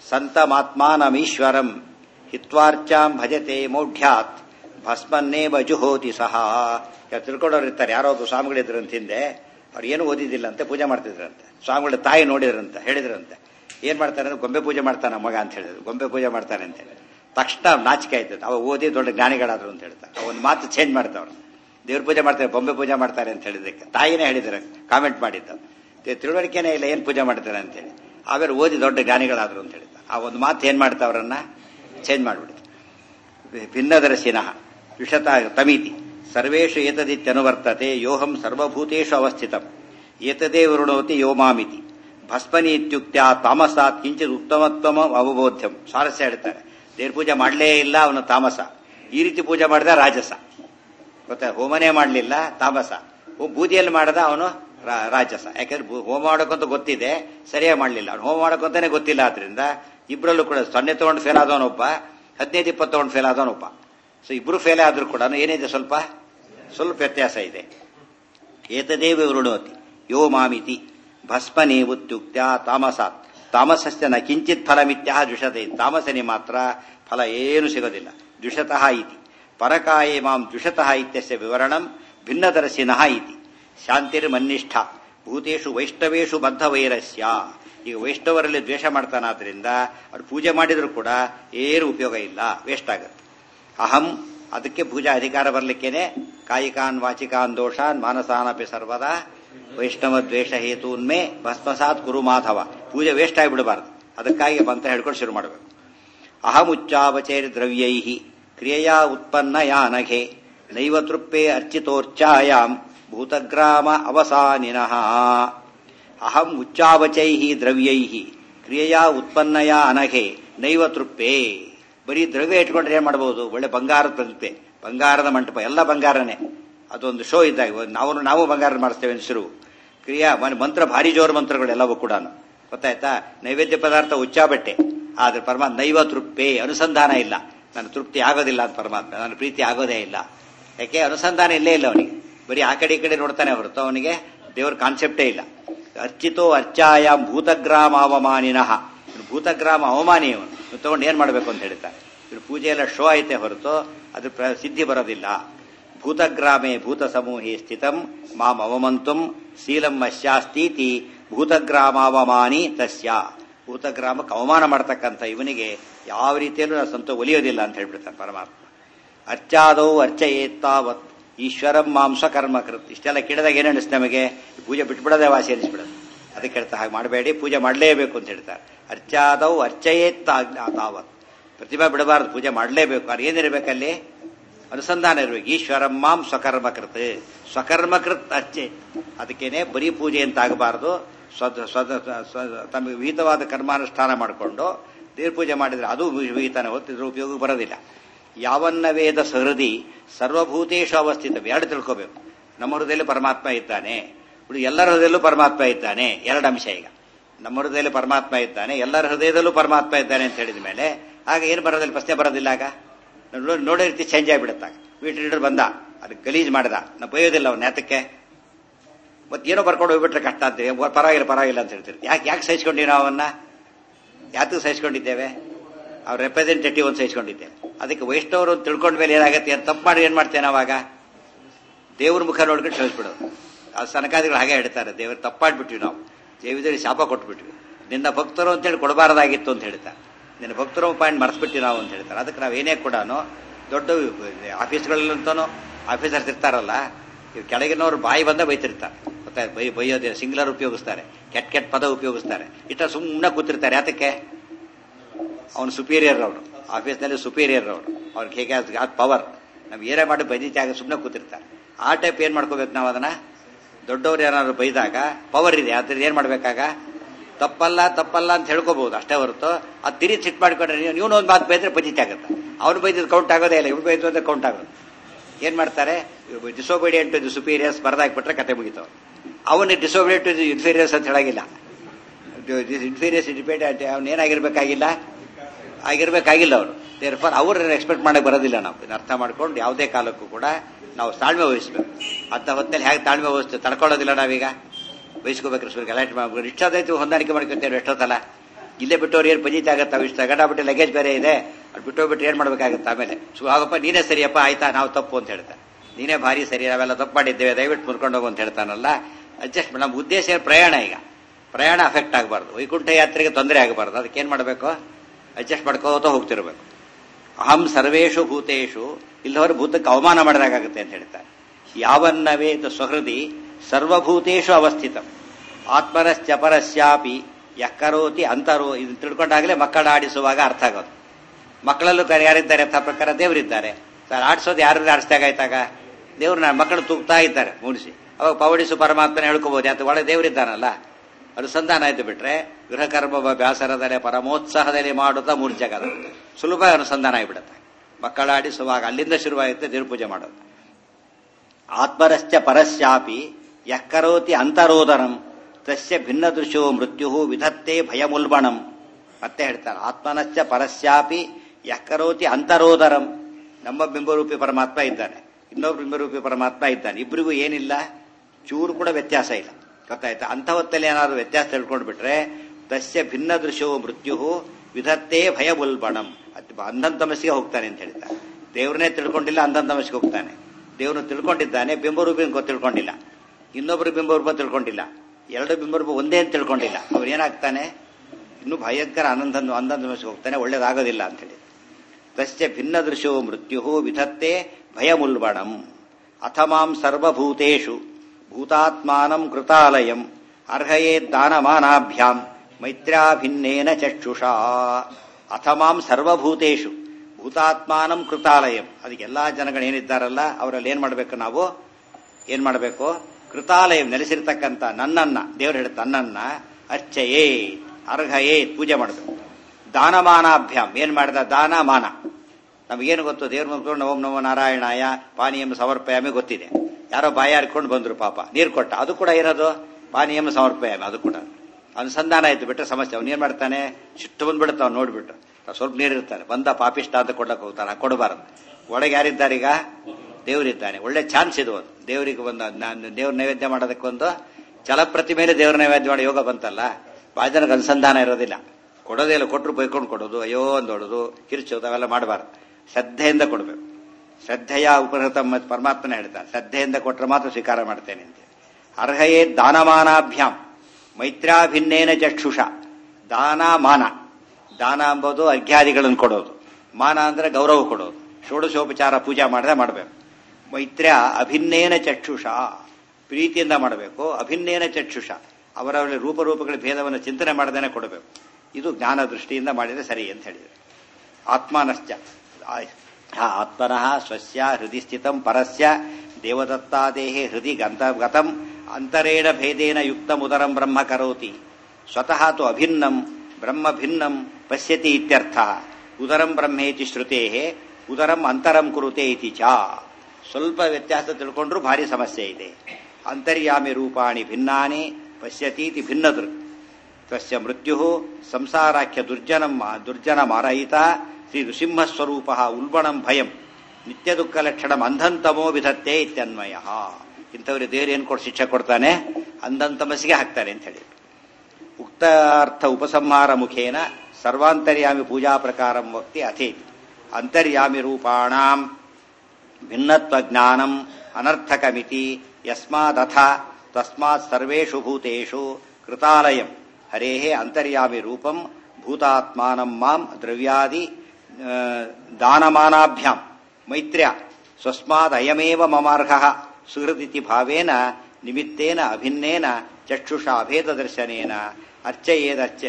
ಸಂತಮಾತ್ಮಾನಮೀಶ್ವರಂ ಹಿತ್ವಾರ್ಚಾಂ ಭಜತೆ ಮೌಢ್ಯಾತ್ ಭಸ್ಮನ್ನೇವ ಜುಹೋತಿ ಸಹ ಈಗ ತಿಳ್ಕೊಂಡವ್ರು ಇರ್ತಾರೆ ಯಾರೋ ಒಬ್ಬ ಸ್ವಾಮಿಗಳಿದ್ರಂತ ಹಿಂದೆ ಅವ್ರು ಏನು ಓದಿದ್ದಿಲ್ಲಂತೆ ಪೂಜೆ ಮಾಡ್ತಿದ್ರಂತೆ ಸ್ವಾಮಿಗಳ ತಾಯಿ ನೋಡಿದ್ರಂತ ಹೇಳಿದ್ರಂತೆ ಏನ್ ಮಾಡ್ತಾರೆ ಅಂದ್ರೆ ಗೊಂಬೆ ಪೂಜೆ ಮಾಡ್ತಾನೆ ಮಗ ಅಂತ ಹೇಳಿದ್ರು ಗೊಂಬೆ ಪೂಜೆ ಮಾಡ್ತಾನೆ ಅಂತ ಹೇಳಿ ತಕ್ಷಣ ನಾಚಿಕೆ ಆಯ್ತದೆ ಅವ ಓದಿ ದೊಡ್ಡ ಜ್ಞಾನಿಗಳಾದ್ರು ಅಂತ ಹೇಳ್ತಾರೆ ಒಂದು ಮಾತು ಚೇಂಜ್ ಮಾಡ್ತಾವ್ರು ದೇವ್ರ ಪೂಜೆ ಮಾಡ್ತಾರೆ ಬೊಂಬೆ ಪೂಜೆ ಮಾಡ್ತಾರೆ ಅಂತ ಹೇಳಿದಕ್ಕೆ ತಾಯಿನೇ ಹೇಳಿದ್ದಾರೆ ಕಾಮೆಂಟ್ ಮಾಡಿದ್ದು ತಿ- ತಿಳುವಳಿಕೆನೇ ಇಲ್ಲ ಏನ್ ಪೂಜೆ ಮಾಡ್ತಾರೆ ಅಂತೇಳಿ ಆಮೇಲೆ ಓದಿ ದೊಡ್ಡ ಜ್ಞಾನಿಗಳಾದ್ರು ಅಂತ ಹೇಳಿದ ಆ ಒಂದು ಮಾತು ಏನ್ ಮಾಡ್ತಾವ್ರನ್ನ ಚೇಂಜ್ ಮಾಡ್ಬಿಡ್ತು ಭಿನ್ನದರ್ಶಿನಃ ವಿಷತ ತಮಿತಿ ಸರ್ವೇಷು ಏತದಿತ್ಯನುವರ್ತತೆ ಯೋಹಂ ಸರ್ವಭೂತೇಷು ಅವಸ್ಥಿತಂ ಏತದೇ ವೃಣೋತಿ ಯೋಮಾಮಿತಿ ಭಸ್ಮನಿ ಇತ್ಯುಕ್ತ್ಯ ತಾಮಸಾತ್ ಕಿಂಚಿತ್ ಉತ್ತಮತ್ವಮ ಅವಬೋಧ್ಯಂ ಸ್ವಾರಸ್ಯ ಹೇಳ್ತಾರೆ ದೇವ್ರ ಪೂಜೆ ಮಾಡಲೇ ಇಲ್ಲ ಅವನು ತಾಮಸ ಈ ರೀತಿ ಪೂಜೆ ಮಾಡಿದ ರಾಜಸ ಗೊತ್ತಾ ಹೋಮನೇ ಮಾಡಲಿಲ್ಲ ತಾಮಸ ಹೋ- ಬೂದಿಯಲ್ಲಿ ಮಾಡದ ಅವನು ರಾ- ರಾಜಸ ಯಾಕಂದ್ರೆ ಭೂ- ಹೋಮ ಮಾಡೋಕ್ಕಂತ ಗೊತ್ತಿದೆ ಸರಿಯಾಗಿ ಮಾಡಲಿಲ್ಲ ಅವ್ನು ಹೋಮ ಮಾಡೋಕ್ಕಂತಾನೆ ಗೊತ್ತಿಲ್ಲ ಆದ್ರಿಂದ ಇಬ್ಬರಲ್ಲೂ ಕೂಡ ಸೊನ್ನೆ ತಗೊಂಡು ಫೇಲ್ ಆದವನೊಬ್ಬ ಹದಿನೈದು ಇಪ್ಪತ್ತು ತಗೊಂಡು ಫೇಲ್ ಆದವನೊಬ್ಬ ಸೊ ಇಬ್ರು ಫೇಲ್ ಆದ್ರೂ ಕೂಡ ಏನಿದೆ ಸ್ವಲ್ಪ ಸ್ವಲ್ಪ ವ್ಯತ್ಯಾಸ ಇದೆ ಏತದೇವ ವೃಣೋತಿ ಯೋ ಮಾಮಿತಿ ಭಸ್ಮನೇವುತ್ಯುಕ್ತ್ಯ ತಾಮಸಾತ್ ತಾಮಸಸ್ಯ ನ ಕಿಂಚಿತ್ ಫಲಮಿತ್ಯಹ ದ್ವಿಷತೆ ತಾಮಸನಿ ಮಾತ್ರ ಫಲ ಏನು ಸಿಗೋದಿಲ್ಲ ದ್ವಿಷತಃ ಇತಿ ಪರಕಾಯೇ ಮಾಂ ದ್ವಿಷತಃ ಇತ್ಯಸ್ಯ ವಿವರಣಂ ಭಿನ್ನದರ್ಶಿನಃ ಇತಿ ಶಾಂತಿರ್ಮನ್ನಿಷ್ಠ ಭೂತೇಷು ವೈಷ್ಣವೇಷು ಬದ್ಧವೈರಸ್ಯ ಈಗ ವೈಷ್ಣವರಲ್ಲಿ ದ್ವೇಷ ಮಾಡ್ತಾನಾದ್ರಿಂದ ಅವ್ರು ಪೂಜೆ ಮಾಡಿದ್ರು ಕೂಡ ಏನು ಉಪಯೋಗ ಇಲ್ಲ ವೇಸ್ಟ್ ಆಗುತ್ತೆ ಅಹಂ ಅದಕ್ಕೆ ಪೂಜಾ ಅಧಿಕಾರ ಬರ್ಲಿಕ್ಕೇನೆ ಕಾಯಿಕಾನ್ ವಾಚಿಕಾನ್ ದೋಷಾನ್ ಮಾನಸಾನಪಿ ಸರ್ವದಾ ವೈಷ್ಣವ ದ್ವೇಷ ಹೇತೂನ್ಮೇ ಭಸ್ಮಸಾತ್ ಕುರು ಮಾಧವ ಪೂಜೆ ವೇಸ್ಟ್ ಆಗಿಬಿಡಬಾರ್ದು ಅದಕ್ಕಾಗಿ ಬಂತ ಹೇಳ್ಕೊಂಡು ಶುರು ಮಾಡಬೇಕು ಅಹಂ ಉಚ್ಚಾವಚೇರ್ ದ್ರವ್ಯೈ ಕ್ರಿಯೆಯ ಉತ್ಪನ್ನ ಯಾನಘೆ ನೈವ ತೃಪ್ಪೆ ಅರ್ಚಿತೋರ್ಚಾಯಾಂ ಭೂತಗ್ರಾಮ ಅವಸಾನಿನಃ ಅಹಂ ಉಚ್ಚಾವಚೈ ದ್ರವ್ಯೈ ಕ್ರಿಯೆಯ ಉತ್ಪನ್ನಯ ಅನಘೆ ನೈವ ತೃಪ್ಪೆ ಬರೀ ದ್ರವ್ಯ ಇಟ್ಕೊಂಡ್ರೆ ಏನ್ ಮಾಡಬಹುದು ಒಳ್ಳೆ ಬಂಗಾರದ ಪ್ರತಿಭೆ ಬಂಗಾರದ ಮಂಟಪ ಎಲ್ಲ ಬಂಗಾರನೇ ಅದೊಂದು ಶೋ ಇದ್ದಾಗ ನಾವು ನಾವು ಬಂಗಾರ ಮಾಡಿಸ್ತೇವೆ ಹೆಸರು ಕ್ರಿಯಾ ಮನ್- ಮಂತ್ರ ಭಾರಿ ಜೋರು ಮಂತ್ರಗಳು ಎಲ್ಲವೂ ಕೂಡ ಗೊತ್ತಾಯ್ತಾ ನೈವೇದ್ಯ ಪದಾರ್ಥ ಉಚ್ಚಾಬಟ್ಟೆ ಆದ್ರೆ ಪರಮಾತ್ಮ ನೈವ ತೃಪ್ತಿ ಅನುಸಂಧಾನ ಇಲ್ಲ ನನ್ನ ತೃಪ್ತಿ ಆಗೋದಿಲ್ಲ ಅಂತ ಪರಮಾತ್ಮ ನನ್ನ ಪ್ರೀತಿ ಆಗೋದೇ ಇಲ್ಲ ಯಾಕೆ ಅನುಸಂಧಾನ ಇಲ್ಲೇ ಇಲ್ಲ ಅವನಿಗೆ ಬರೀ ಆ ಕಡೆ ಈ ಕಡೆ ನೋಡ್ತಾನೆ ಹೊರತು ಅವನಿಗೆ ದೇವರ ಕಾನ್ಸೆಪ್ಟೇ ಇಲ್ಲ ಅರ್ಚಿತೋ ಅರ್ಚಾಯಾಮ್ ಭೂತಗ್ರಾಮ ಅವಮಾನಿನಃ ಇವ್ನು ಭೂತಗ್ರಾಮ ಅವಮಾನಿ ಇವನು ಇವ್ನು ತಗೊಂಡು ಏನ್ ಮಾಡ್ಬೇಕು ಅಂತ ಹೇಳ್ತಾರೆ ಇವ್ರು ಪೂಜೆ ಎಲ್ಲ ಶೋ ಐತೆ ಹೊರತು ಅದ್ರ ಪ್ರ- ಸಿದ್ಧಿ ಬರೋದಿಲ್ಲ ಭೂತಗ್ರಾಮೇ ಭೂತ ಸಮೂಹೇ ಸ್ಥಿತಂ ಮಾಂ ಅವಮಂತುಂ ಶೀಲಂ ಮಶ್ಯಾಸ್ತೀತಿ ಭೂತಗ್ರಾಮಾವಮಾನಿ ತಸ್ಯ ಭೂತಗ್ರಾಮಕ್ಕೆ ಅವಮಾನ ಮಾಡ್ತಕ್ಕಂಥ ಇವನಿಗೆ ಯಾವ ರೀತಿಯಲ್ಲೂ ನಾನು ಸಂತ ಒಲಿಯೋದಿಲ್ಲ ಅಂತ ಹೇಳ್ಬಿಡ್ತಾನೆ ಪರಮಾತ್ಮ ಅರ್ಚಾದೌ ಅರ್ಚಯೇತ್ತಾವತ್ ಈಶ್ವರಂ ಮಾಂಸ ಕರ್ಮ ಕೃತ್ ಇಷ್ಟೆಲ್ಲ ಕೇಳಿದಾಗ ಏನು ಅನಿಸ್ತು ನಮಗೆ ಈ ಪೂಜೆ ಬಿಟ್ಬಿಡೋದೇ ವಾಸಿ ಅನಿಸ್ಬಿಡೋದು ಅದಕ್ಕೆ ಹೇಳ್ತಾ ಹಾಗೆ ಮಾಡಬೇಡಿ ಪೂಜೆ ಮಾಡಲೇಬೇಕು ಅಂತ ಹೇಳ್ತಾರೆ ಅರ್ಚಾದೌ ಅರ್ಚಯೇತ್ತ ತಾವತ್ ಪ್ರತಿಭಾ ಬಿಡಬಾರದು ಪೂಜೆ ಮಾಡಲೇಬೇಕು ಅದು ಏನಿರಬೇಕಲ್ಲಿ ಅನುಸಂಧಾನ ಇರಬೇಕು ಈಶ್ವರಂ ಮಾಂ ಸ್ವಕರ್ಮಕೃತ್ ಸ್ವಕರ್ಮಕೃತ್ ಅರ್ಚೆ ಅದಕ್ಕೇನೆ ಬರೀ ಪೂಜೆ ಅಂತ ಆಗಬಾರದು ಸ್ವದ ಸ್ವದ ಸ್ವ- ತಮಗೆ ವಿಹಿತವಾದ ಕರ್ಮಾನುಷ್ಠಾನ ಮಾಡಿಕೊಂಡು ದೇವ್ರ ಪೂಜೆ ಮಾಡಿದ್ರೆ ಅದು ವಿಹಿತನ ಹೊತ್ತಿದ್ರೆ ಉಪಯೋಗ ಬರೋದಿಲ್ಲ ಯಾವನ್ನ ವೇದ ಸಹೃದಿ ಸರ್ವಭೂತೇಶು ಅವಸ್ಥಿತ ಎರಡು ತಿಳ್ಕೋಬೇಕು ನಮ್ಮ ಹೃದಯದಲ್ಲಿ ಪರಮಾತ್ಮ ಇದ್ದಾನೆ ಉಳಿದ ಎಲ್ಲರ ಹೃದಯಲ್ಲೂ ಪರಮಾತ್ಮ ಇದ್ದಾನೆ ಎರಡು ಅಂಶ ಈಗ ನಮ್ಮ ಹೃದಯದಲ್ಲಿ ಪರಮಾತ್ಮ ಇದ್ದಾನೆ ಎಲ್ಲರ ಹೃದಯದಲ್ಲೂ ಪರಮಾತ್ಮ ಇದ್ದಾನೆ ಅಂತ ಹೇಳಿದ ಮೇಲೆ ಆಗ ಏನು ಬರೋದಿಲ್ಲ ಪ್ರಶ್ನೆ ಬರೋದಿಲ್ಲ ಆಗ ನೋಡಿ- ನೋಡೋ ರೀತಿ ಚೇಂಜ್ ಆಗಿಬಿಡುತ್ತಾಗ ವೀಟ್ ಲೀಡರ್ ಬಂದ ಅದಕ್ಕೆ ಗಲೀಜ್ ಮಾಡ್ದ ನಾವು ಬೈಯೋದಿಲ್ಲ ಅವ್ನ ನೇತಕ್ಕೆ ಮತ್ತೇನೋ ಬರ್ಕೊಂಡು ಹೋಗ್ಬಿಟ್ರೆ ಕಷ್ಟ ಅಂತೀವಿ ಓ, ಪರವಾಗಿಲ್ಲ ಪರವಾಗಿಲ್ಲ ಅಂತ ಹೇಳ್ತೀರಿ ಯಾಕೆ ಯಾಕೆ ಸಹಿಸ್ಕೊಂಡಿವಿ ನಾವು ಅವನ್ನ ಯಾತಕ್ಕೆ ಸಹಿಸ್ಕೊಂಡಿದ್ದೇವೆ ಅವ್ರ ರೆಪ್ರೆಸೆಂಟೇಟಿವ್ ಒಂದು ಸಹಿಸ್ಕೊಂಡಿದ್ದೇವೆ ಅದಕ್ಕೆ ವೈಷ್ಣವರು ಅಂತ ತಿಳ್ಕೊಂಡ ಮೇಲೆ ಏನಾಗುತ್ತೆ ಅಂತ ತಪ್ಪು ಮಾಡಿ ಏನ್ ಮಾಡ್ತೇವೆ ನಾವಾಗ ದೇವ್ರ ಮುಖ ನೋಡ್ಕೊಂಡು ಕ್ಷಮಿಸ್ಬಿಡೋದು ಆ ಸನಕಾದಿಗಳು ಹಾಗೆ ಹೇಳ್ತಾರೆ ದೇವ್ರ ತಪ್ಪಾಡ್ಬಿಟ್ವಿ ನಾವು ದೇವಿದೇವಿ ಶಾಪ ಕೊಟ್ಬಿಟ್ವಿ ನಿನ್ನ ಭಕ್ತರು ಅಂತೇಳಿ ಕೊಡಬಾರದಾಗಿತ್ತು ಅಂತ ಹೇಳ್ತಾರೆ ನಿನ್ನ ಭಕ್ತರು ಪಾಯಿಂಟ್ ಮರೆಸ್ಬಿಟ್ವಿ ನಾವು ಅಂತ ಹೇಳ್ತಾರೆ ಅದಕ್ಕೆ ನಾವು ಏನೇ ಕೂಡ ದೊಡ್ಡ ಆಫೀಸ್ಗಳಲ್ಲಂತನೂ ಆಫೀಸರ್ಸ್ ಇರ್ತಾರಲ್ಲ ಇವ್ ಕೆಳಗಿನವ್ರು ಬಾಯಿ ಬಂದ ಬೈತಿರ್ತಾರೆ ಗೊತ್ತಾಯ್ತು ಬೈ ಬೈಯೋದಿಲ್ಲ ಸಿಂಗ್ಲರ್ ಉಪಯೋಗಿಸ್ತಾರೆ ಕೆಟ್ಟ ಕೆಟ್ಟ ಪದ ಉಪಯೋಗಿಸ್ತಾರೆ ಇಟ್ಟ ಸುಮ್ಮನೆ ಕೂತಿರ್ತಾರೆ ಯಾತಕ್ಕೆ ಅವನು ಸುಪೀರಿಯರ್ ಅವರು ಆಫೀಸ್ನಲ್ಲಿ ಸುಪೀರಿಯರ್ ಅವರು ಅವ್ರಿಗೆ ಹೇಗೆ ಅದು ಪವರ್ ನಾವು ಏನೇ ಮಾಡಿ ಬೈದಿತ್ಯಾಗ ಸುಮ್ಮನೆ ಕೂತಿರ್ತಾರೆ ಆ ಟೈಪ್ ಏನ್ ಮಾಡ್ಕೋಬೇಕು ನಾವು ಅದನ್ನ ದೊಡ್ಡವ್ರು ಏನಾದ್ರು ಬೈದಾಗ ಪವರ್ ಇದೆ ಅದ್ರದ್ದು ಏನ್ ಮಾಡ್ಬೇಕಾಗ ತಪ್ಪಲ್ಲ ತಪ್ಪಲ್ಲ ಅಂತ ಹೇಳ್ಕೋಬಹುದು ಅಷ್ಟೇ ಹೊರತು ಅದು ತಿರಿ ಸಿಟ್ ಮಾಡ್ಕೊಂಡ್ರೆ ನೀವು ನೀವು ಒಂದು ಮಾತು ಬೈದ್ರೆ ಪಜಿತಿ ಆಗುತ್ತೆ ಅವ್ನು ಬೈದಿದ್ದು ಕೌಂಟ್ ಆಗೋದೇ ಇಲ್ಲ ಇವ್ನು ಬೈದು ಅಂದ್ರೆ ಕೌಂಟ್ ಆಗೋದು ಏನ್ ಮಾಡ್ತಾರೆ ಡಿಸೋಬಿಡಿಯಂಟ್ ಟು ದಿ ಸುಪೀರಿಯರ್ಸ್ ಬರ್ದಾಕ್ಬಿಟ್ರೆ ಕತೆ ಮುಗಿತಾವ ಅವನು ಡಿಸೋಬಿಡಿಯಂಟ್ ಟು ದಿ ಇನ್ಫೀರಿಯರ್ಸ್ ಅಂತ ಹೇಳಾಗಿಲ್ಲ ಇನ್ಫೀರಿಯರ್ಸ್ ಡಿಪೆಂಡ್ ಅವ್ನು ಏನಾಗಿರ್ಬೇಕಾಗಿಲ್ಲ ಆಗಿರ್ಬೇಕಾಗಿಲ್ಲ ಅವರು ದೇರ್ಫಾರ್ ಅವ್ರನ್ನ ಎಕ್ಸ್ಪೆಕ್ಟ್ ಮಾಡಕ್ ಬರೋದಿಲ್ಲ ನಾವು ಇದನ್ನ ಅರ್ಥ ಮಾಡ್ಕೊಂಡು ಯಾವುದೇ ಕಾಲಕ್ಕೂ ಕೂಡ ನಾವು ತಾಳ್ಮೆ ವಹಿಸ್ಬೇಕು ಅಂತ ಹೊತ್ತಲ್ಲಿ ಹೇಗೆ ತಾಳ್ಮೆ ವಹಿಸ್ತೇವೆ ತಡ್ಕೊಳ್ಳೋದಿಲ್ಲ ನಾವೀಗ ಬಯಸ್ಕೋಬೇಕು ಸ್ವಲ್ಪ ಗಲಾಟೆ ಮಾಡ್ಬೇಕು ಇಷ್ಟದೈತು ಹೊಂದಾಣಿಕೆ ಮಾಡ್ಕೊತೇವೆ ಎಷ್ಟೊತ್ತಲ್ಲ ಇಲ್ಲೇ ಬಿಟ್ಟವ್ರು ಏನು ಪಂಜಿತ ಆಗತ್ತ ಇಷ್ಟ ಗಡಾಬಿಟ್ಟು ಲಗೇಜ್ ಬೇರೆ ಇದೆ ಅದು ಬಿಟ್ಟೋಗ್ಬಿಟ್ಟು ಏನ್ ಮಾಡ್ಬೇಕಾಗತ್ತೆ ಆಮೇಲೆ ಸೊ ಆಗಪ್ಪ ನೀನೇ ಸರಿಯಪ್ಪ ಆಯ್ತಾ ನಾವು ತಪ್ಪು ಅಂತ ಹೇಳ್ತಾರೆ ನೀನೇ ಭಾರಿ ಸರಿ ನಾವೆಲ್ಲ ತಪ್ಪು ಮಾಡಿದ್ದೇವೆ ದಯವಿಟ್ಟು ಮುರ್ಕೊಂಡು ಹೋಗು ಅಂತ ಹೇಳ್ತಾನಲ್ಲ ಅಡ್ಜಸ್ಟ್ ನಮ್ಮ ಉದ್ದೇಶ ಏನು ಪ್ರಯಾಣ ಈಗ ಪ್ರಯಾಣ ಅಫೆಕ್ಟ್ ಆಗಬಾರ್ದು ವೈಕುಂಠ ಯಾತ್ರೆಗೆ ತೊಂದರೆ ಆಗಬಾರ್ದು ಅದಕ್ಕೆ ಏನ್ ಮಾಡಬೇಕು ಅಡ್ಜಸ್ಟ್ ಮಾಡ್ಕೋತ ಹೋಗ್ತಿರ್ಬೇಕು ಅಹಂ ಸರ್ವೇಶು ಭೂತೇಶು ಇಲ್ಲವರು ಭೂತಕ್ಕೆ ಅವಮಾನ ಮಾಡಿದಾಗುತ್ತೆ ಅಂತ ಹೇಳ್ತಾರೆ ಯಾವನ್ನವೇತ ಸ್ವಹೃದಿ ಸರ್ವಭೂತೇಶು ಅವಸ್ಥಿತ ಆತ್ಮನಶ್ಚ ಪರಸ್ಯಾಪಿ ಯಕ್ಕರೋತಿ ಅಂತರೋ ಇದನ್ನ ತಿಳ್ಕೊಂಡಾಗಲೇ ಮಕ್ಕಳ ಆಡಿಸುವಾಗ ಅರ್ಥ ಆಗೋದು ಮಕ್ಕಳಲ್ಲೂ ಕ- ಯಾರಿದ್ದಾರೆ ಯಥಾ ಪ್ರಕಾರ ದೇವರಿದ್ದಾರೆ ಸರ್ ಆಡಿಸೋದು ಯಾರು ಆಡಿಸ್ದಾಗ ಆಯ್ತಾಗ ದೇವ್ರನ್ನ ಮಕ್ಕಳು ತೂಗ್ತಾ ಇದ್ದಾರೆ ಮೂಡಿಸಿ ಅವಾಗ ಪವಡಿಸು ಪರಮಾತ್ಮನ ಹೇಳ್ಕೋಬಹುದು ಯಾತ ಒಳಗೆ ದೇವರಿದ್ದಾನಲ್ಲ ಅನುಸಂಧಾನ ಆಯ್ತು ಬಿಟ್ರೆ ಗೃಹಕರ್ಮ ಬ್ಯಾಸರದರೆ ಪರಮೋತ್ಸಾಹದಲ್ಲಿ ಮಾಡುತ್ತಾ ಮೂರು ಜಗದ ಸುಲಭ ಅನುಸಂಧಾನ ಆಗಿಬಿಡುತ್ತೆ ಮಕ್ಕಳ ಆಡಿಸುವಾಗ ಅಲ್ಲಿಂದ ಶುರುವಾಗುತ್ತೆ ದೇವ್ರ ಪೂಜೆ ಮಾಡೋದು ಆತ್ಮರಶ್ಚ ಪರಸ್ಯಾಪಿ ಯಕ್ಕರೋತಿ ಅಂತರೋದರಂ ತಸ್ಯ ಭಿನ್ನ ದೃಶ್ಯೋ ಮೃತ್ಯು ವಿಧತ್ತೆ ಭಯಮುಲ್ಬಣಂ ಮತ್ತೆ ಹೇಳ್ತಾರೆ ಆತ್ಮನಶ್ಚ ಪರಸ್ಯಾಪಿ ಯಕ್ಕರೋತಿ ಅಂತರೋದರಂ ನಮ್ಮ ಬಿಂಬರೂಪಿ ಪರಮಾತ್ಮ ಇದ್ದಾನೆ ಇನ್ನೊಬ್ಬ ಬಿಂಬರೂಪಿ ಪರಮಾತ್ಮ ಇದ್ದಾನೆ ಇಬ್ಬರಿಗೂ ಏನಿಲ್ಲ ಚೂರು ಕೂಡ ವ್ಯತ್ಯಾಸ ಇಲ್ಲ ಗೊತ್ತಾಯ್ತಾ ಅಂತ ಹೊತ್ತಲ್ಲಿ ಏನಾದ್ರು ವ್ಯತ್ಯಾಸ ತಿಳ್ಕೊಂಡು ಬಿಟ್ರೆ ತಸ್ಯ ಭಿನ್ನ ದೃಶ್ಯೋ ಮೃತ್ಯು ವಿಧತ್ತೇ ಭಯಮುಲ್ಬಣಂ ಅಂಧಂತಮಸ್ಸಿಗೆ ಹೋಗ್ತಾನೆ ಅಂತ ಹೇಳ್ತಾರೆ ದೇವ್ರನ್ನೇ ತಿಳ್ಕೊಂಡಿಲ್ಲ ಅಂಧಂತಮಸ್ಸಿಗೆ ಹೋಗ್ತಾನೆ ದೇವ್ರನ್ನ ತಿಳ್ಕೊಂಡಿದ್ದಾನೆ ಬಿಂಬರೂಪಿ ತಿಳ್ಕೊಂಡಿಲ್ಲ ಇನ್ನೊಬ್ರು ಬಿಂಬರೂಪ ತಿಳ್ಕೊಂಡಿಲ್ಲ ಎರಡು ಬಿಂಬರೂಪ ಒಂದೇ ಅಂತ ತಿಳ್ಕೊಂಡಿಲ್ಲ ಅವ್ರು ಏನಾಗ್ತಾನೆ ಇನ್ನು ಭಯಂಕರ ಆನಂದ ಅಂಧಂತಮಸ್ಸಿಗೆ ಹೋಗ್ತಾನೆ ಒಳ್ಳೇದಾಗೋದಿಲ್ಲ ಅಂತ ಹೇಳಿ ತಸ್ಯ ಭಿನ್ನ ದೃಶ್ಯೋ ಮೃತ್ಯು ವಿಧತ್ತೆ ಭಯಮುಲ್ಬಣಂ ಅಥಮಾಂ ಸರ್ವಭೂತೇಷು ಭೂತಾತ್ಮಾನಂ ಕೃತಾಲಯಂ ಅರ್ಹಯೇ ದಾನಮಾನಾಭ್ಯಾಂ ಮೈತ್ರ್ಯಾಭಿನ್ನೇನ ಚಕ್ಷುಷಾ ಅಥಮಾಂ ಸರ್ವಭೂತೇಷು ಭೂತಾತ್ಮಾನಂ ಕೃತಾಲಯಂ ಅದಕ್ಕೆ ಎಲ್ಲಾ ಜನಗಳು ಏನಿದ್ದಾರಲ್ಲ ಅವರಲ್ಲಿ ಏನ್ ಮಾಡ್ಬೇಕು ನಾವು ಏನ್ ಮಾಡಬೇಕು ಕೃತಾಲಯಂ ನೆಲೆಸಿರ್ತಕ್ಕಂಥ ನನ್ನನ್ನ ದೇವರು ಹೇಳ ತನ್ನನ್ನ ಅರ್ಚಯೇ ಅರ್ಹಯೇ ಪೂಜೆ ಮಾಡಬೇಕು ದಾನಮಾನಾಭ್ಯಾಂ ಏನ್ ಮಾಡಿದ ದಾನ ಮಾನ ನಮಗೇನು ಗೊತ್ತು ದೇವ್ರ ಮುಗ್ಕೊಂಡು ಓಂ ನಮೋ ನಾರಾಯಣಾಯ ಪಾನೀಯಂ ಸಮರ್ಪಯಾಮಿ ಗೊತ್ತಿದೆ ಯಾರೋ ಬಾಯ ಹರ್ಕೊಂಡು ಬಂದ್ರು ಪಾಪ ನೀರು ಕೊಟ್ಟ ಅದು ಕೂಡ ಏನದು ಪಾನೀಯಂ ಸಮರ್ಪಯಾಮಿ ಅದು ಕೂಡ ಅನುಸಂಧಾನ ಆಯ್ತು ಬಿಟ್ರೆ ಸಮಸ್ಯೆ ಅವ್ನು ಏನ್ ಮಾಡ್ತಾನೆ ಸಿಟ್ಟು ಬಂದ್ಬಿಡುತ್ತೆ ಅವ್ನು ನೋಡ್ಬಿಟ್ಟು ಅವ್ನು ಸ್ವಲ್ಪ ನೀರು ಇರ್ತಾನೆ ಬಂದ ಪಾಪಿಷ್ಟ ಅಂತ ಕೊಡಕ್ ಹೋಗ್ತಾನೆ ಕೊಡಬಾರದು ಒಳಗೆ ಯಾರಿದ್ದಾರೀಗ ದೇವರಿದ್ದಾನೆ ಒಳ್ಳೆ ಚಾನ್ಸ್ ಇದು ಒಂದು ದೇವರಿಗೆ ಒಂದು ನಾನು ದೇವ್ರ ನೈವೇದ್ಯ ಮಾಡೋದಕ್ಕೊಂದು ಚಲಪ್ರತಿ ಮೇಲೆ ದೇವ್ರ ನೈವೇದ್ಯ ಮಾಡೋ ಯೋಗ ಬಂತಲ್ಲ ಭಾಳ ಜನಕ್ಕೆ ಅನುಸಂಧಾನ ಇರೋದಿಲ್ಲ ಕೊಡೋದೇ ಇಲ್ಲ ಕೊಟ್ಟರು ಬೈಕೊಂಡು ಕೊಡೋದು ಅಯ್ಯೋ ಅಂದೊಡೋದು ಕಿರ್ಚೋದು ಅವೆಲ್ಲ ಮಾಡಬಾರ್ದು ಶ್ರದ್ಧೆಯಿಂದ ಕೊಡಬೇಕು ಶ್ರದ್ಧೆಯ ಉಪಹೃತ ಪರಮಾತ್ಮನ ಹೇಳ್ತಾನೆ ಶ್ರದ್ಧೆಯಿಂದ ಕೊಟ್ಟರೆ ಮಾತ್ರ ಸ್ವೀಕಾರ ಮಾಡ್ತೇನೆ ಅಂತ ಅರ್ಹಯೇ ದಾನಮಾನಾಭ್ಯಾಂ ಮೈತ್ರಾಭಿನ್ನೇನ ಚಕ್ಷುಷ ದಾನ ಮಾನ ದಾನ ಎಂಬುದು ಅರ್ಘ್ಯಾದಿಗಳನ್ನು ಕೊಡೋದು ಮಾನ ಅಂದ್ರೆ ಗೌರವ ಕೊಡೋದು ಷೋಡಶೋಪಚಾರ ಪೂಜಾ ಮಾಡದೆ ಮಾಡಬೇಕು ಮೈತ್ರ್ಯ ಅಭಿನ್ನೇನ ಚಕ್ಷುಷ ಪ್ರೀತಿಯಿಂದ ಮಾಡಬೇಕು ಅಭಿನ್ನೇನ ಚಕ್ಷುಷ ಅವರವರಲ್ಲಿ ರೂಪರೂಪಗಳ ಭೇದವನ್ನು ಚಿಂತನೆ ಮಾಡದೇನೆ ಕೊಡಬೇಕು ಇದು ಜ್ಞಾನ ದೃಷ್ಟಿಯಿಂದ ಮಾಡಿದರೆ ಸರಿ ಅಂತ ಹೇಳಿದರು ಆತ್ಮಾನಶ್ಚ ಆ ಆತ್ಮನಃ ಸ್ವಸ್ಯ ಹೃದಯ ಸ್ಥಿತಂ ಪರಸ್ಯ ದೇವದತ್ತಾದೇಹೇ ಹೃದಯ ಗಂತ ಗತಂ ಅಂತರೇಣ ಭೇದೇನ ಯುಕ್ತಮುದರಂ ಬ್ರಹ್ಮ ಕರೋತಿ ಸ್ವತಃ ತು ಅಭಿನ್ನಂ ಬ್ರಹ್ಮ ಭಿನ್ನಂ ಪಶ್ಯತಿ ಇತ್ಯರ್ಥ ಉದರಂ ಬ್ರಹ್ಮೇತಿ ಶ್ರುತೇ ಉದರಂ ಅಂತರಂ ಕುರುತೆ ಇತಿ ಚ ಸ್ವಲ್ಪ ವ್ಯತ್ಯಾಸ ತಿಳ್ಕೊಂಡ್ರೂ ಭಾರಿ ಸಮಸ್ಯೆ ಇದೆ ಅಂತರ್ಯಾಮಿ ರೂಪಾಣಿ ಭಿನ್ನಾನಿ ಪಶ್ಯತೀತಿ ಭಿನ್ನದೃಕ್ ತಸ್ಯ ಮೃತ್ಯು ಸಂಸಾರಾಖ್ಯ ದುರ್ಜನಂ ದುರ್ಜನ ಮಾರಯಿತ ಶ್ರೀ ನೃಸಿಂಹಸ್ವರೂಪ ಉಲ್ಬಣಂ ಭಯಂ ನಿತ್ಯ ದುಃಖ ಲಕ್ಷಣಂ ಅಂಧಂತಮೋ ವಿಧತ್ತೆ ಇತ್ಯನ್ವಯ ಇಂಥವ್ರಿಗೆ ದೇವರು ಏನು ಕೊಟ್ಟು ಶಿಕ್ಷೆ ಕೊಡ್ತಾನೆ ಅಂಧಂತಮಸಿಗೆ ಹಾಕ್ತಾನೆ ಅಂತ ಹೇಳಿ ಉಕ್ತಾರ್ಥ ಉಪಸಂಹಾರ ಮುಖೇನ ಸರ್ವಾಂತರ್ಯಾಮಿ ಪೂಜಾ ಪ್ರಕಾರಂ ವಕ್ತಿ ಅಥೇತಿ ಅಂತರ್ಯಾಮಿ ರೂಪಾಣಾಂ ಭಿನ್ನತ್ವ ಜ್ಞಾನಂ ಅನರ್ಥಕಮಿತಿ ಯಸ್ಮಾದಥ ತಸ್ಮಾತ್ ಸರ್ವೇಷು ಭೂತೇಷು ಕೃತಾಲಯಂ ಹರೇಃ ಅಂತರ್ಯಾಮಿ ರೂಪಂ ಭೂತಾತ್ಮಾನಂ ಮಾಂ ದ್ರವ್ಯಾದಿ ಆ, ದಾನಮಾನಾಭ್ಯಾಂ ಮೈತ್ರ್ಯ ಸ್ವಸ್ಮಾದ್ ಅಯಮೇವ ಮಮಾರ್ಹ ಸುಹೃದಿತಿ ಭಾವೇನ ನಿಮಿತ್ತೇನ ಅಭಿನ್ನೇನ ಚಕ್ಷುಷಾ ಅಭೇದ ದರ್ಶನೇನ ಅರ್ಚಯೇದರ್ಚ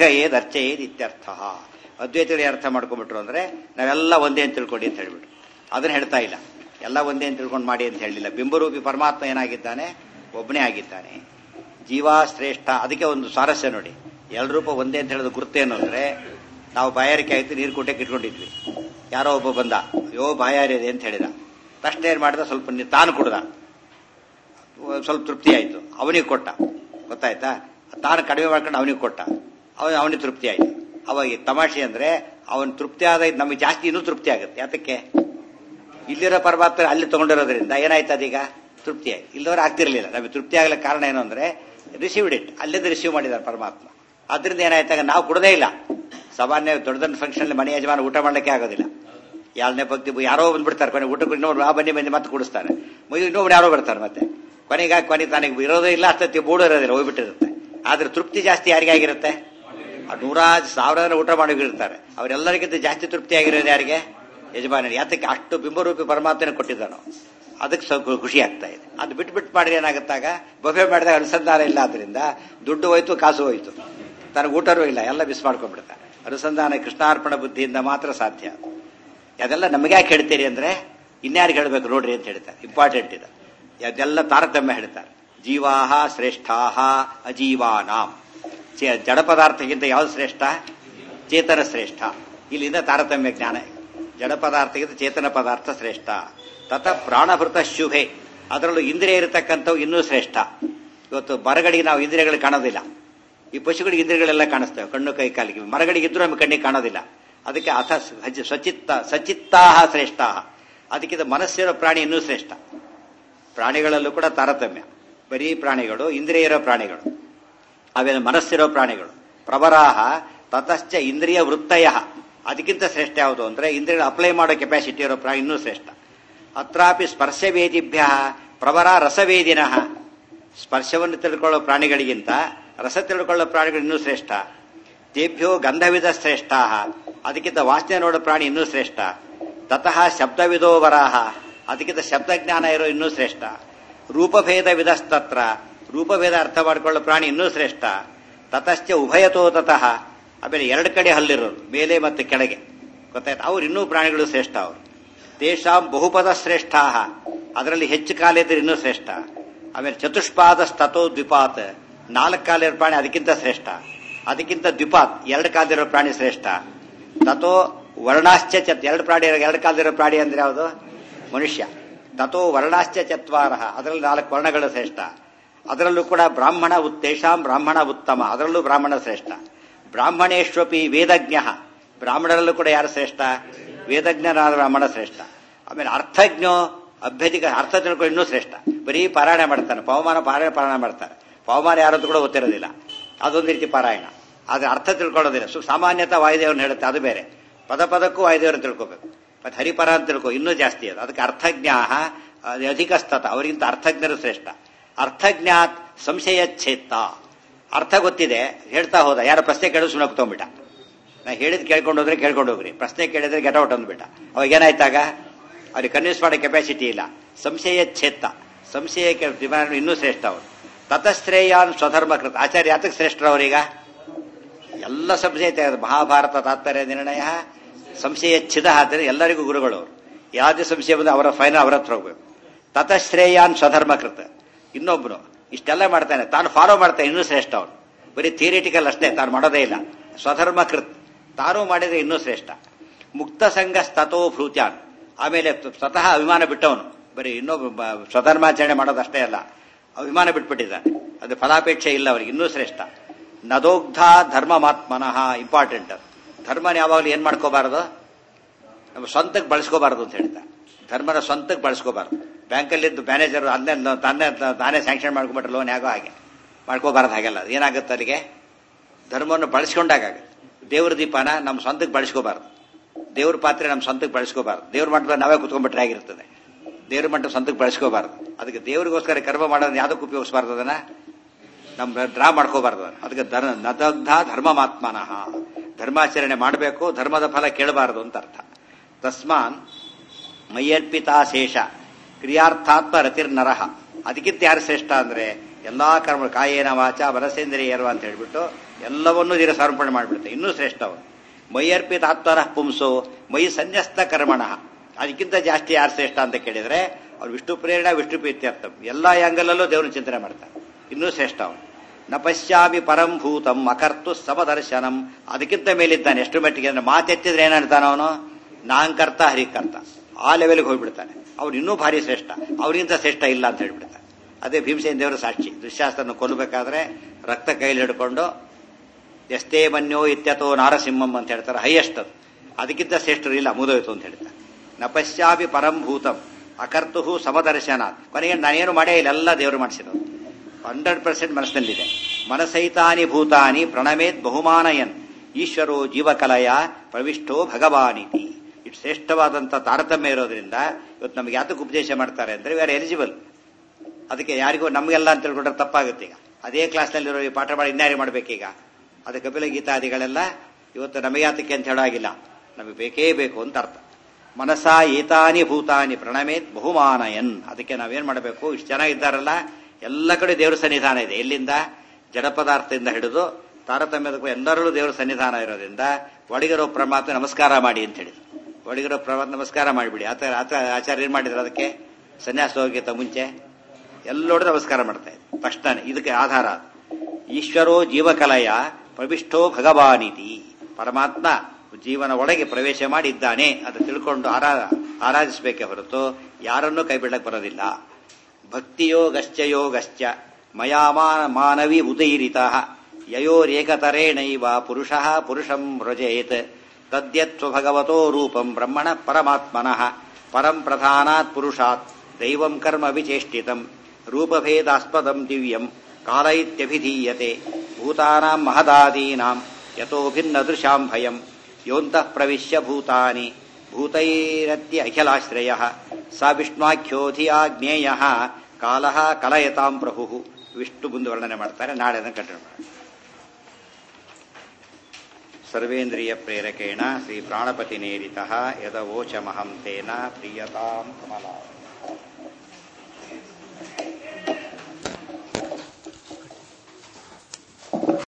ಅರ್ಹಯೇದರ್ಚಯೇದ್ ಇತ್ಯರ್ಥ ಅದ್ವೈತಗಳು ಅರ್ಥ ಮಾಡ್ಕೊಂಡ್ಬಿಟ್ರು ಅಂದ್ರೆ ನಾವೆಲ್ಲ ಒಂದೇ ಅಂತ ತಿಳ್ಕೊಂಡಿ ಅಂತ ಹೇಳ್ಬಿಟ್ರು ಅದನ್ನ ಹೇಳ್ತಾ ಇಲ್ಲ ಎಲ್ಲ ಒಂದೇ ಅಂತ ತಿಳ್ಕೊಂಡು ಮಾಡಿ ಅಂತ ಹೇಳಿಲ್ಲ ಬಿಂಬರೂಪಿ ಪರಮಾತ್ಮ ಏನಾಗಿದ್ದಾನೆ ಒಬ್ಬನೇ ಆಗಿದ್ದಾನೆ ಜೀವ ಶ್ರೇಷ್ಠ ಅದಕ್ಕೆ ಒಂದು ಸ್ವಾರಸ್ಯ ನೋಡಿ ಎಲ್ಲ ರೂಪ ಒಂದೇ ಅಂತ ಹೇಳೋದು ಗುರುತೇನು ಅಂದ್ರೆ ನಾವು ಬಾಯಾರಿಕೆ ಆಯ್ತು ನೀರು ಕುಟ್ಟಕ್ಕೆ ಇಟ್ಕೊಂಡಿದ್ವಿ ಯಾರೋ ಒಬ್ಬ ಬಂದ ಅಯ್ಯೋ ಬಾಯಾರಿ ಇದೆ ಅಂತ ಹೇಳಿದ ತಕ್ಷಣ ಏನ್ ಮಾಡಿದ ಸ್ವಲ್ಪ ನೀರು ತಾನು ಕುಡ್ದ ಸ್ವಲ್ಪ ತೃಪ್ತಿ ಆಯ್ತು ಅವನಿಗೆ ಕೊಟ್ಟ ಗೊತ್ತಾಯ್ತಾ ತಾನು ಕಡಿಮೆ ಮಾಡ್ಕೊಂಡು ಅವನಿಗೆ ಕೊಟ್ಟ ಅವನು ಅವನಿಗೆ ತೃಪ್ತಿ ಆಯ್ತು ಅವಾಗ ತಮಾಷೆ ಅಂದ್ರೆ ಅವನ್ ತೃಪ್ತಿ ಆದ ನಮಗೆ ಜಾಸ್ತಿ ಇನ್ನೂ ತೃಪ್ತಿ ಆಗುತ್ತೆ ಯಾತಕ್ಕೆ ಇಲ್ಲಿರೋ ಪರಮಾತ್ಮ ಅಲ್ಲಿ ತಗೊಂಡಿರೋದ್ರಿಂದ ಏನಾಯ್ತು ಅದೀಗ ತೃಪ್ತಿ ಆಯ್ತು ಇಲ್ಲದವ್ರು ಆಗ್ತಿರ್ಲಿಲ್ಲ ನಮಗೆ ತೃಪ್ತಿ ಆಗ್ಲಿಕ್ಕೆ ಕಾರಣ ಏನು ಅಂದ್ರೆ ರಿಸೀವ್ಡ್ ಇಟ್ ಅಲ್ಲಿಂದ ರಿಸೀವ್ ಮಾಡಿದ್ದಾರೆ ಪರಮಾತ್ಮ ಅದರಿಂದ ಏನಾಯ್ತಾಗ ನಾವು ಕೊಡದೇ ಇಲ್ಲ ಸಾಮಾನ್ಯ ದೊಡ್ಡ ದೊಡ್ಡ ಫಂಕ್ಷನ್ ಮನೆ ಯಜಮಾನ ಊಟ ಮಾಡ್ಲಿಕ್ಕೆ ಆಗೋದಿಲ್ಲ ಯಾರನೇ ಭಕ್ತಿ ಯಾರೋ ಬಂದ್ಬಿಡ್ತಾರೆ ಕೊನೆ ಊಟಕ್ಕೆ ಇನ್ನೊಬ್ರು ಆ ಬನ್ನಿ ಬನ್ನಿ ಮತ್ತೆ ಕುಡಿಸ್ತಾರೆ ಮುಗಿದು ಇನ್ನೊಬ್ರು ಯಾರೋ ಬರ್ತಾರೆ ಮತ್ತೆ ಕೊನೆಗೆ ಕೊನೆಗೆ ತನಗೆ ಇರೋದೇ ಇಲ್ಲ ಅಷ್ಟೊತ್ತಿ ಮೂಡು ಇರೋದಿಲ್ಲ ಹೋಗ್ಬಿಟ್ಟಿರುತ್ತೆ ಆದ್ರೆ ತೃಪ್ತಿ ಜಾಸ್ತಿ ಯಾರಿಗಾಗಿರುತ್ತೆ ಆ ನೂರಾರು ಸಾವಿರ ಊಟ ಮಾಡೋಗಿರ್ತಾರೆ ಅವರೆಲ್ಲರಿಗಿಂತ ಜಾಸ್ತಿ ತೃಪ್ತಿ ಆಗಿರೋದು ಯಾರಿಗೆ ಯಜಮಾನ ಯಾತಕ್ಕೆ ಅಷ್ಟು ಬಿಂಬರೂಪಿ ಪರಮಾತ್ಮನ ಕೊಟ್ಟಿದ್ದಾನೋ ಅದಕ್ಕೆ ಸ್ವಲ್ಪ ಖುಷಿ ಆಗ್ತಾ ಇದೆ ಅದು ಬಿಟ್ಟು ಬಿಟ್ಟು ಮಾಡಿದ್ರೆ ಏನಾಗುತ್ತಾಗ ಬಫೆ ಮಾಡಿದಾಗ ಅನುಸಂಧಾನ ಇಲ್ಲ ಆದ್ರಿಂದ ದುಡ್ಡು ಹೋಯ್ತು ಕಾಸು ಹೋಯ್ತು ತನಗೆ ಊಟರೂ ಇಲ್ಲ ಎಲ್ಲ ಮಿಸ್ ಮಾಡ್ಕೊಂಡ್ಬಿಡ್ತಾರೆ ಅನುಸಂಧಾನ ಕೃಷ್ಣಾರ್ಪಣ ಬುದ್ಧಿಯಿಂದ ಮಾತ್ರ ಸಾಧ್ಯ ಅದೆಲ್ಲ ನಮಗೆ ಯಾಕೆ ಹೇಳ್ತೀರಿ ಅಂದ್ರೆ ಇನ್ಯಾರಿಗೆ ಹೇಳ್ಬೇಕು ನೋಡ್ರಿ ಅಂತ ಹೇಳ್ತಾರೆ ಇಂಪಾರ್ಟೆಂಟ್ ಇದು ಅದೆಲ್ಲ ತಾರತಮ್ಯ ಹೇಳ್ತಾರೆ ಜೀವಾಹ ಶ್ರೇಷ್ಠಾಹ ಅಜೀವಾನಾಂ ಜಡ ಪದಾರ್ಥಕ್ಕಿಂತ ಯಾವ್ದು ಶ್ರೇಷ್ಠ ಚೇತನ ಶ್ರೇಷ್ಠ ಇಲ್ಲಿಂದ ತಾರತಮ್ಯ ಜ್ಞಾನ ಜಡ ಪದಾರ್ಥಕ್ಕಿಂತ ಚೇತನ ಪದಾರ್ಥ ಶ್ರೇಷ್ಠ ತತ ಪ್ರಾಣಭೃತ ಶುಭೆ ಅದರಲ್ಲೂ ಇಂದ್ರಿಯ ಇರತಕ್ಕಂಥವು ಇನ್ನೂ ಶ್ರೇಷ್ಠ ಇವತ್ತು ಮರಗಳಿಗೆ ನಾವು ಇಂದ್ರಿಯಗಳು ಕಾಣೋದಿಲ್ಲ ಈ ಪಶುಗಳಿಗೆ ಇಂದ್ರಿಯಗಳೆಲ್ಲ ಕಾಣಿಸ್ತವೆ ಕಣ್ಣು ಕೈ ಕಾಲಿಗೆ ಮರಗಳಿಗೆ ಇದ್ರೂ ನಮಗೆ ಕಣ್ಣಿಗೆ ಕಾಣೋದಿಲ್ಲ ಅದಕ್ಕೆ ಅಥ ಸ್ವಚಿತ್ತ ಸಚಿತ್ತಾಹ ಶ್ರೇಷ್ಠ ಅದಕ್ಕಿಂತ ಮನಸ್ಸಿರೋ ಪ್ರಾಣಿ ಇನ್ನೂ ಶ್ರೇಷ್ಠ ಪ್ರಾಣಿಗಳಲ್ಲೂ ಕೂಡ ತಾರತಮ್ಯ ಬರೀ ಪ್ರಾಣಿಗಳು ಇಂದ್ರಿಯ ಇರೋ ಪ್ರಾಣಿಗಳು ಅವೇನು ಮನಸ್ಸಿರೋ ಪ್ರಾಣಿಗಳು ಪ್ರವರಾಹ ತತಶ್ಚ ಇಂದ್ರಿಯ ವೃತ್ತಯ ಅದಕ್ಕಿಂತ ಶ್ರೇಷ್ಠ ಯಾವುದು ಅಂದ್ರೆ ಇಂದ್ರಿಯಗಳು ಅಪ್ಲೈ ಮಾಡೋ ಕೆಪಾಸಿಟಿ ಇರೋ ಪ್ರಾಣಿ ಇನ್ನೂ ಶ್ರೇಷ್ಠ ಅತ್ರಾಪಿ ಸ್ಪರ್ಶವೇದಿಭ್ಯ ಪ್ರವರ ರಸವೇದಿನಃ ಸ್ಪರ್ಶವನ್ನು ತಿಳ್ಕೊಳ್ಳೋ ಪ್ರಾಣಿಗಳಿಗಿಂತ ರಸ ತಿಳ್ಕೊಳ್ಳೋ ಪ್ರಾಣಿಗಳು ಇನ್ನೂ ಶ್ರೇಷ್ಠ ತೇಭ್ಯೋ ಗಂಧವಿಧ ಶ್ರೇಷ್ಠ ಅದಕ್ಕಿಂತ ವಾಸನೆ ನೋಡೋ ಪ್ರಾಣಿ ಇನ್ನೂ ಶ್ರೇಷ್ಠ ತತಃ ಶಬ್ದವಿದೋ ವರಾಹ ಅದಕ್ಕಿಂತ ಶಬ್ದಜ್ಞಾನ ಇರೋ ಇನ್ನೂ ಶ್ರೇಷ್ಠ ರೂಪಭೇದ ವಿಧಸ್ತತ್ರ ರೂಪಭೇದ ಅರ್ಥ ಮಾಡಿಕೊಳ್ಳೋ ಪ್ರಾಣಿ ಇನ್ನೂ ಶ್ರೇಷ್ಠ ತತಶ್ಚ ಉಭಯತೋ ತತಃ ಆಮೇಲೆ ಎರಡು ಕಡೆ ಹಲ್ಲಿರೋರು ಮೇಲೆ ಮತ್ತು ಕೆಳಗೆ ಗೊತ್ತಾಯ್ತು ಅವ್ರು ಇನ್ನೂ ಪ್ರಾಣಿಗಳು ಶ್ರೇಷ್ಠ ಅವರು ತೇಷಾಂ ಬಹುಪದ ಶ್ರೇಷ್ಠ ಅದರಲ್ಲಿ ಹೆಚ್ಚು ಕಾಲಿದ್ರೆ ಇನ್ನೂ ಶ್ರೇಷ್ಠ ಆಮೇಲೆ ಚತುಷ್ಪಾದ ಸ್ತತೋ ದ್ವಿಪಾತ್ ನಾಲ್ಕು ಕಾಲಿರೋ ಪ್ರಾಣಿ ಅದಕ್ಕಿಂತ ಶ್ರೇಷ್ಠ ಅದಕ್ಕಿಂತ ದ್ವಿಪಾತ್ ಎರಡು ಕಾಲಿರೋ ಪ್ರಾಣಿ ಶ್ರೇಷ್ಠ ತಥೋ ವರ್ಣಾಶ್ಚ ಚತ್ ಎರಡು ಪ್ರಾಣಿ ಎರಡು ಕಾಲಿರೋ ಪ್ರಾಣಿ ಅಂದ್ರೆ ಯಾವುದು ಮನುಷ್ಯ ತಥೋ ವರ್ಣಾಶ್ಚ ಚತ್ವಾರ ಅದರಲ್ಲಿ ನಾಲ್ಕು ವರ್ಣಗಳು ಶ್ರೇಷ್ಠ ಅದರಲ್ಲೂ ಕೂಡ ಬ್ರಾಹ್ಮಣ ಉತ್ತೇಷಾಂ ಬ್ರಾಹ್ಮಣ ಉತ್ತಮ ಅದರಲ್ಲೂ ಬ್ರಾಹ್ಮಣ ಶ್ರೇಷ್ಠ ಬ್ರಾಹ್ಮಣೇಶ್ವಪಿ ವೇದಜ್ಞ ಬ್ರಾಹ್ಮಣರಲ್ಲೂ ಕೂಡ ಯಾರು ಶ್ರೇಷ್ಠ ವೇದಜ್ಞನಾದ ಬ್ರಾಹ್ಮಣ ಶ್ರೇಷ್ಠ ಆಮೇಲೆ ಅರ್ಥಜ್ಞೋ ಅಭ್ಯಧಿಕ ಅರ್ಥ ತಿಳ್ಕೊಂಡು ಇನ್ನೂ ಶ್ರೇಷ್ಠ ಬರೀ ಪಾರಾಯಣ ಮಾಡ್ತಾನೆ ಪವಮಾನ ಪಾರಾಯಣ ಪಾರಾಯಣ ಮಾಡ್ತಾರೆ ಪವಮಾನ ಯಾರದ್ದು ಕೂಡ ಗೊತ್ತಿರೋದಿಲ್ಲ ಅದೊಂದು ರೀತಿ ಪಾರಾಯಣ ಆದ್ರೆ ಅರ್ಥ ತಿಳ್ಕೊಳ್ಳೋದಿಲ್ಲ ಸು ಸಾಮಾನ್ಯತ ವಾಯುದೇವರನ್ನು ಹೇಳುತ್ತೆ ಅದು ಬೇರೆ ಪದ ಪದಕ್ಕೂ ವಾಯುದೇವರನ್ನು ತಿಳ್ಕೋಬೇಕು ಮತ್ತೆ ಹರಿಪರ ಅಂತ ತಿಳ್ಕೊ ಇನ್ನೂ ಜಾಸ್ತಿ ಅದು ಅದಕ್ಕೆ ಅರ್ಥಜ್ಞಾ ಅಧಿಕ ಸ್ತತ ಅವರಿಗಿಂತ ಅರ್ಥಜ್ಞರು ಶ್ರೇಷ್ಠ ಅರ್ಥಜ್ಞಾತ್ ಸಂಶಯ ಛೇತ್ತ ಅರ್ಥ ಗೊತ್ತಿದೆ ಹೇಳ್ತಾ ಹೋದ ಯಾರ ಪ್ರಶ್ನೆ ಕೇಳಿದ್ರು ಸುಮ್ಮನೆ ಕುತ್ಕೊಂಡ್ಬಿಟ್ಟ ನಾ ಹೇಳಿದ್ ಕೇಳ್ಕೊಂಡು ಹೋದ್ರೆ ಕೇಳ್ಕೊಂಡು ಹೋಗ್ರಿ ಪ್ರಶ್ನೆ ಕೇಳಿದ್ರೆ ಗೆಟ್ ಔಟ್ ಅಂದ್ಬಿಟ್ಟ ಅವಾಗ ಏನಾಯ್ತಾಗ ಅವ್ರಿಗೆ ಕನ್ವಿನ್ಸ್ ಮಾಡೋ ಕೆಪಾಸಿಟಿ ಇಲ್ಲ ಸಂಶಯ ಛೇತ್ತ ಸಂಶಯ ಇನ್ನೂ ಶ್ರೇಷ್ಠ ಅವರು ತತಶ್ರೇಯಾನ್ ಸ್ವಧರ್ಮಕೃತ ಆಚಾರ್ಯ ಯಾತಕ್ಕೆ ಶ್ರೇಷ್ಠರು ಅವರೀಗ ಎಲ್ಲ ಸಂಶಯ ತೆಗೆದು ಮಹಾಭಾರತ ತಾತ್ಪರ್ಯ ನಿರ್ಣಯ ಸಂಶಯ ಛಿದ ಆದರೆ ಎಲ್ಲರಿಗೂ ಗುರುಗಳು ಅವರು ಯಾವುದೇ ಸಂಶಯ ಬಂದು ಅವರ ಫೈನಲ್ ಅವರ ಹತ್ರ ಹೋಗ್ಬೇಕು ತತಶ್ರೇಯಾನ್ ಸ್ವಧರ್ಮಕೃತ ಇನ್ನೊಬ್ರು ಇಷ್ಟೆಲ್ಲ ಮಾಡ್ತಾನೆ ತಾನು ಫಾಲೋ ಮಾಡ್ತಾನೆ ಇನ್ನೂ ಶ್ರೇಷ್ಠ ಅವನು ಬರೀ ಥಿಯರಿಟಿಕಲ್ ಅಷ್ಟೇ ತಾನು ಮಾಡೋದೇ ಇಲ್ಲ ಸ್ವಧರ್ಮಕೃತ್ ತಾನು ಮಾಡಿದ್ರೆ ಇನ್ನೂ ಶ್ರೇಷ್ಠ ಮುಕ್ತ ಸಂಘ ಸ್ತತೋ ಭ್ರೂತ್ಯಾನ್ ಆಮೇಲೆ ಸ್ವತಃ ಅಭಿಮಾನ ಬಿಟ್ಟವನು ಬರೀ ಇನ್ನೊಬ್ಬ ಸ್ವಧರ್ಮಾಚರಣೆ ಮಾಡೋದಷ್ಟೇ ಅಲ್ಲ ಅಭಿಮಾನ ಬಿಟ್ಬಿಟ್ಟಿದ್ದಾನೆ ಅದು ಫಲಾಪೇಕ್ಷೆ ಇಲ್ಲ ಅವರಿಗೆ ಇನ್ನೂ ಶ್ರೇಷ್ಠ ನದೋಗ್ಧ ಧರ್ಮಮಾತ್ಮನಃ ಇಂಪಾರ್ಟೆಂಟ್ ಧರ್ಮನ ಯಾವಾಗಲೂ ಏನ್ ಮಾಡ್ಕೋಬಾರದು ನಮ್ಮ ಸ್ವಂತಕ್ಕೆ ಬಳಸ್ಕೋಬಾರದು ಅಂತ ಹೇಳ್ತಾರೆ ಧರ್ಮನ ಸ್ವಂತಕ್ಕೆ ಬಳಸ್ಕೋಬಾರದು ಬ್ಯಾಂಕಲ್ಲಿದ್ದು ಮ್ಯಾನೇಜರ್ ಅದನ್ನೇ ತಾನೇ ತಾನೇ ಸ್ಯಾಂಕ್ಷನ್ ಮಾಡ್ಕೊಂಬಿಟ್ರೆ ಲೋನ್ ಯಾಗೋ ಹಾಗೆ ಮಾಡ್ಕೋಬಾರದು ಹಾಗೆಲ್ಲ ಏನಾಗುತ್ತೆ ಅಲ್ಲಿಗೆ ಧರ್ಮವನ್ನು ಬಳಸ್ಕೊಂಡಾಗ ದೇವ್ರ ದೀಪನ ನಮ್ಮ ಸ್ವಂತಕ್ಕೆ ಬಳಸ್ಕೋಬಾರದು ದೇವ್ರ ಪಾತ್ರೆ ನಮ್ಮ ಸ್ವಂತಕ್ಕೆ ಬಳಸ್ಕೋಬಾರದು ದೇವ್ರ ಮಟ್ಟದಲ್ಲಿ ನಾವೇ ಕುತ್ಕೊಂಡ್ಬಿಟ್ರೆ ಆಗಿರ್ತದೆ ದೇವ್ರ ಮಟ್ಟ ಸ್ವಂತಕ್ಕೆ ಬಳಸ್ಕೋಬಾರದು ಅದಕ್ಕೆ ದೇವ್ರಿಗೋಸ್ಕರ ಕರ್ಮ ಮಾಡೋದನ್ನ ಯಾವುದಕ್ಕೆ ಉಪಯೋಗಿಸಬಾರ್ದು ಅದನ್ನ ನಮ್ಮ ಡ್ರಾ ಮಾಡ್ಕೋಬಾರ್ದು ಅದಕ್ಕೆ ಧರ್ಮ ನದಗ್ಧ ಧರ್ಮಮಾತ್ಮನಃ ಧರ್ಮಾಚರಣೆ ಮಾಡಬೇಕು ಧರ್ಮದ ಫಲ ಕೇಳಬಾರದು ಅಂತ ಅರ್ಥ ತಸ್ಮಾನ್ ಮೈಯರ್ಪಿತಾ ಶೇಷ ಕ್ರಿಯಾರ್ಥಾತ್ಮ ರತಿರ್ನರಹ ಅದಕ್ಕಿಂತ ಯಾರು ಶ್ರೇಷ್ಠ ಅಂದ್ರೆ ಎಲ್ಲಾ ಕರ್ಮ ಕಾಯೇನ ವಾಚ ಮನಸೇಂದ್ರಿಯರ್ವ ಅಂತ ಹೇಳ್ಬಿಟ್ಟು ಎಲ್ಲವನ್ನೂ ಧೀರ ಸಮರ್ಪಣೆ ಮಾಡಿಬಿಡುತ್ತೆ ಇನ್ನೂ ಶ್ರೇಷ್ಠ ಅವರು ಮೈಯರ್ಪಿತ ಆತ್ಮರ ಪುಂಸೋ ಮೈ ಸನ್ಯಸ್ತ ಕರ್ಮಣ ಅದಕ್ಕಿಂತ ಜಾಸ್ತಿ ಯಾರು ಶ್ರೇಷ್ಠ ಅಂತ ಕೇಳಿದ್ರೆ ಅವ್ರು ವಿಷ್ಣು ಪ್ರೇರಣ ವಿಷ್ಣು ಪ್ರೀತ್ಯರ್ಥ ಎಲ್ಲ ಆ್ಯಂಗಲಲ್ಲೂ ದೇವ್ರನ್ನ ಚಿಂತನೆ ಮಾಡ್ತಾರೆ ಇನ್ನೂ ಶ್ರೇಷ್ಠ ಅವನು ನ ಪಶ್ಯಾಮಿ ಪರಂಭೂತಂ ಅಕರ್ತು ಸಮದರ್ಶನಂ ಅದಕ್ಕಿಂತ ಮೇಲಿದ್ದಾನೆ ಎಷ್ಟು ಮಟ್ಟಿಗೆ ಅಂದ್ರೆ ಮಾತೆತ್ತಿದ್ರೆ ಏನಂತಾನ ಅವನು ನಾಂಕರ್ತ ಹರಿಕರ್ತ ಆ ಲೆವೆಲ್ಗೆ ಹೋಗ್ಬಿಡ್ತಾನೆ ಅವ್ರು ಇನ್ನೂ ಭಾರಿ ಶ್ರೇಷ್ಠ ಅವ್ರಿಗಿಂತ ಶ್ರೇಷ್ಠ ಇಲ್ಲ ಅಂತ ಹೇಳ್ಬಿಡ್ತಾನೆ ಅದೇ ಭೀಮಸೇನ ದೇವರ ಸಾಕ್ಷಿ ದುಶ್ಯಾಸ್ತನ ಕೊಲ್ಲಬೇಕಾದ್ರೆ ರಕ್ತ ಕೈಲಿ ಹಿಡ್ಕೊಂಡು ಎಷ್ಟೇ ಮನ್ಯೋ ಇತ್ಯತೋ ನಾರಸಿಂಹಂ ಅಂತ ಹೇಳ್ತಾರೆ ಹೈಯೆಸ್ಟ್ ಅದು ಅದಕ್ಕಿಂತ ಶ್ರೇಷ್ಠರು ಇಲ್ಲ ಮುದೋಯ್ತು ಅಂತ ಹೇಳ್ತಾರೆ ನಪಶ್ಯಾಪಿ ಪರಂಭೂತಂ ಅಕರ್ತುಹು ಸಮದರ್ಶನ ಕೊನೆಗೆ ನಾನೇನು ಮಾಡೇ ಇಲ್ಲ ಎಲ್ಲ ದೇವರು ಮಾಡಿಸಿರೋದು ಹಂಡ್ರೆಡ್ ಪರ್ಸೆಂಟ್ ಮನಸ್ಸಿನಲ್ಲಿದೆ ಮನಸೈತಾನಿ ಭೂತಾನಿ ಪ್ರಣಮೇತ್ ಬಹುಮಾನಯನ್ ಈಶ್ವರೋ ಜೀವಕಲಯ ಪ್ರವಿಷ್ಟೋ ಭಗವಾನಿತಿ ಇಟ್ ಶ್ರೇಷ್ಠವಾದಂಥ ತಾರತಮ್ಯ ಇರೋದ್ರಿಂದ ಇವತ್ತು ನಮ್ಗೆ ಯಾತಕ್ಕೆ ಉಪದೇಶ ಮಾಡ್ತಾರೆ ಅಂದ್ರೆ ವಿ ಆರ್ ಎಲಿಜಿಬಲ್ ಅದಕ್ಕೆ ಯಾರಿಗೂ ನಮಗೆಲ್ಲ ಅಂತ ತಿಳ್ಕೊಂಡ್ರೆ ತಪ್ಪಾಗುತ್ತೆ ಈಗ ಅದೇ ಕ್ಲಾಸ್ನಲ್ಲಿರೋ ಈ ಪಾಠ ಮಾಡಿ ಇನ್ಯಾರಿ ಮಾಡ್ಬೇಕೀಗ ಅದು ಕಪಿಲ ಗೀತಾದಿಗಳೆಲ್ಲ ಇವತ್ತು ನಮಗೆ ಯಾತಕ್ಕೆ ಅಂತ ಹೇಳಾಗಿಲ್ಲ ನಮಗೆ ಬೇಕೇ ಬೇಕು ಅಂತ ಅರ್ಥ ಮನಸ ಏತಾನಿ ಭೂತಾನಿ ಪ್ರಣಮೇತ್ ಬಹುಮಾನಯನ್ ಅದಕ್ಕೆ ನಾವೇನ್ ಮಾಡಬೇಕು ಇಷ್ಟು ಚೆನ್ನಾಗಿದ್ದಾರಲ್ಲ ಎಲ್ಲ ಕಡೆ ದೇವರ ಸನ್ನಿಧಾನ ಇದೆ ಎಲ್ಲಿಂದ ಜಡ ಪದಾರ್ಥದಿಂದ ಹಿಡಿದು ತಾರತಮ್ಯದಕ್ಕೂ ಎಲ್ಲರಲ್ಲೂ ದೇವರ ಸನ್ನಿಧಾನ ಇರೋದ್ರಿಂದ ಒಳಗಿರೋ ಪರಮಾತ್ಮ ನಮಸ್ಕಾರ ಮಾಡಿ ಅಂತ ಹೇಳಿದ್ರು ಒಳಗಿರೋ ಪರಮಾತ್ಮ ನಮಸ್ಕಾರ ಮಾಡಿಬಿಡಿ ಆತ ಆತ ಆಚಾರ್ಯ ಏನ್ ಮಾಡಿದ್ರು ಅದಕ್ಕೆ ಸನ್ಯಾಸ ಹೋಗಿತ್ತ ಮುಂಚೆ ಎಲ್ಲೋಡು ನಮಸ್ಕಾರ ಮಾಡ್ತಾ ಇದ್ರು ತಕ್ಷಣ ಇದಕ್ಕೆ ಆಧಾರ ಈಶ್ವರೋ ಜೀವಕಲಯ ಪ್ರವಿಷ್ಟೋ ಭಗವಾನಿತಿ ಪರಮಾತ್ಮ ಜೀವನ ಒಳಗೆ ಪ್ರವೇಶ ಮಾಡಿದ್ದಾನೆ ಅದು ತಿಳ್ಕೊಂಡು ಆರಾ ಆರಾಧಿಸಬೇಕೆ ಹೊರತು ಯಾರನ್ನೂ ಕೈ ಬಿಡಕ್ಕೆ ಬರೋದಿಲ್ಲ ಭಕ್ತಿಯೋಗಶ್ಚಯೋಗಶ್ಚ ಮಯಾ ಮಾನವಿ ಉದೈರಿತ ಯಯೋರೇಕತರೇಣೈವ ಪುರುಷ ಪುರುಷಂ ವ್ರಜೇತ್ ತದ್ಯತ್ವ ಭಗವತೋ ರೂಪಂ ಬ್ರಹ್ಮಣ ಪರಮಾತ್ಮನಃ ಪರಂ ಪ್ರಧಾನಾತ್ ಪುರುಷಾತ್ ದೈವಂ ಕರ್ಮ ವಿಚೇಷ್ಟಿತಂ ರೂಪಭೇದಾಸ್ಪದಂ ದಿವ್ಯಂ ಕಾಲ ಇತ್ಯಭಿಧೀಯತೆ ಭೂತಾನಾಂ ಮಹದಾದೀನಾಂ ಯತೋ ಭಿನ್ನ ದೃಶಾಂ ಭಯಂ ಯೋಂತಃ ಪ್ರವಿಶ್ಯ ಭೂತಾನಿ ಭೂತೈರತ್ಯ ಅಖಿಲಾಶ್ರಯ ಸ ವಿಷ್ಣುವಾಖ್ಯೋಧಿಯಾ ಜ್ಞೇಯ ಕಾಲ ಕಲಯತಾಂ ಪ್ರಭು ವಿಷ್ಣು ಮುಂದೆ ವರ್ಣನೆ ಮಾಡ್ತಾರೆ ನಾಳೆ ಅದನ್ನು ಕಂಟಿನ್ಯೂ ಮಾಡೋಣ ಸರ್ವೇಂದ್ರಿಯ ಪ್ರೇರಕೇಣ ಶ್ರೀ ಪ್ರಾಣಪತಿ ನೇರಿತ ಯದವೋಚಮಹಂ ತೇನ ಪ್ರಿಯತಾಂ ಕಮಲಾ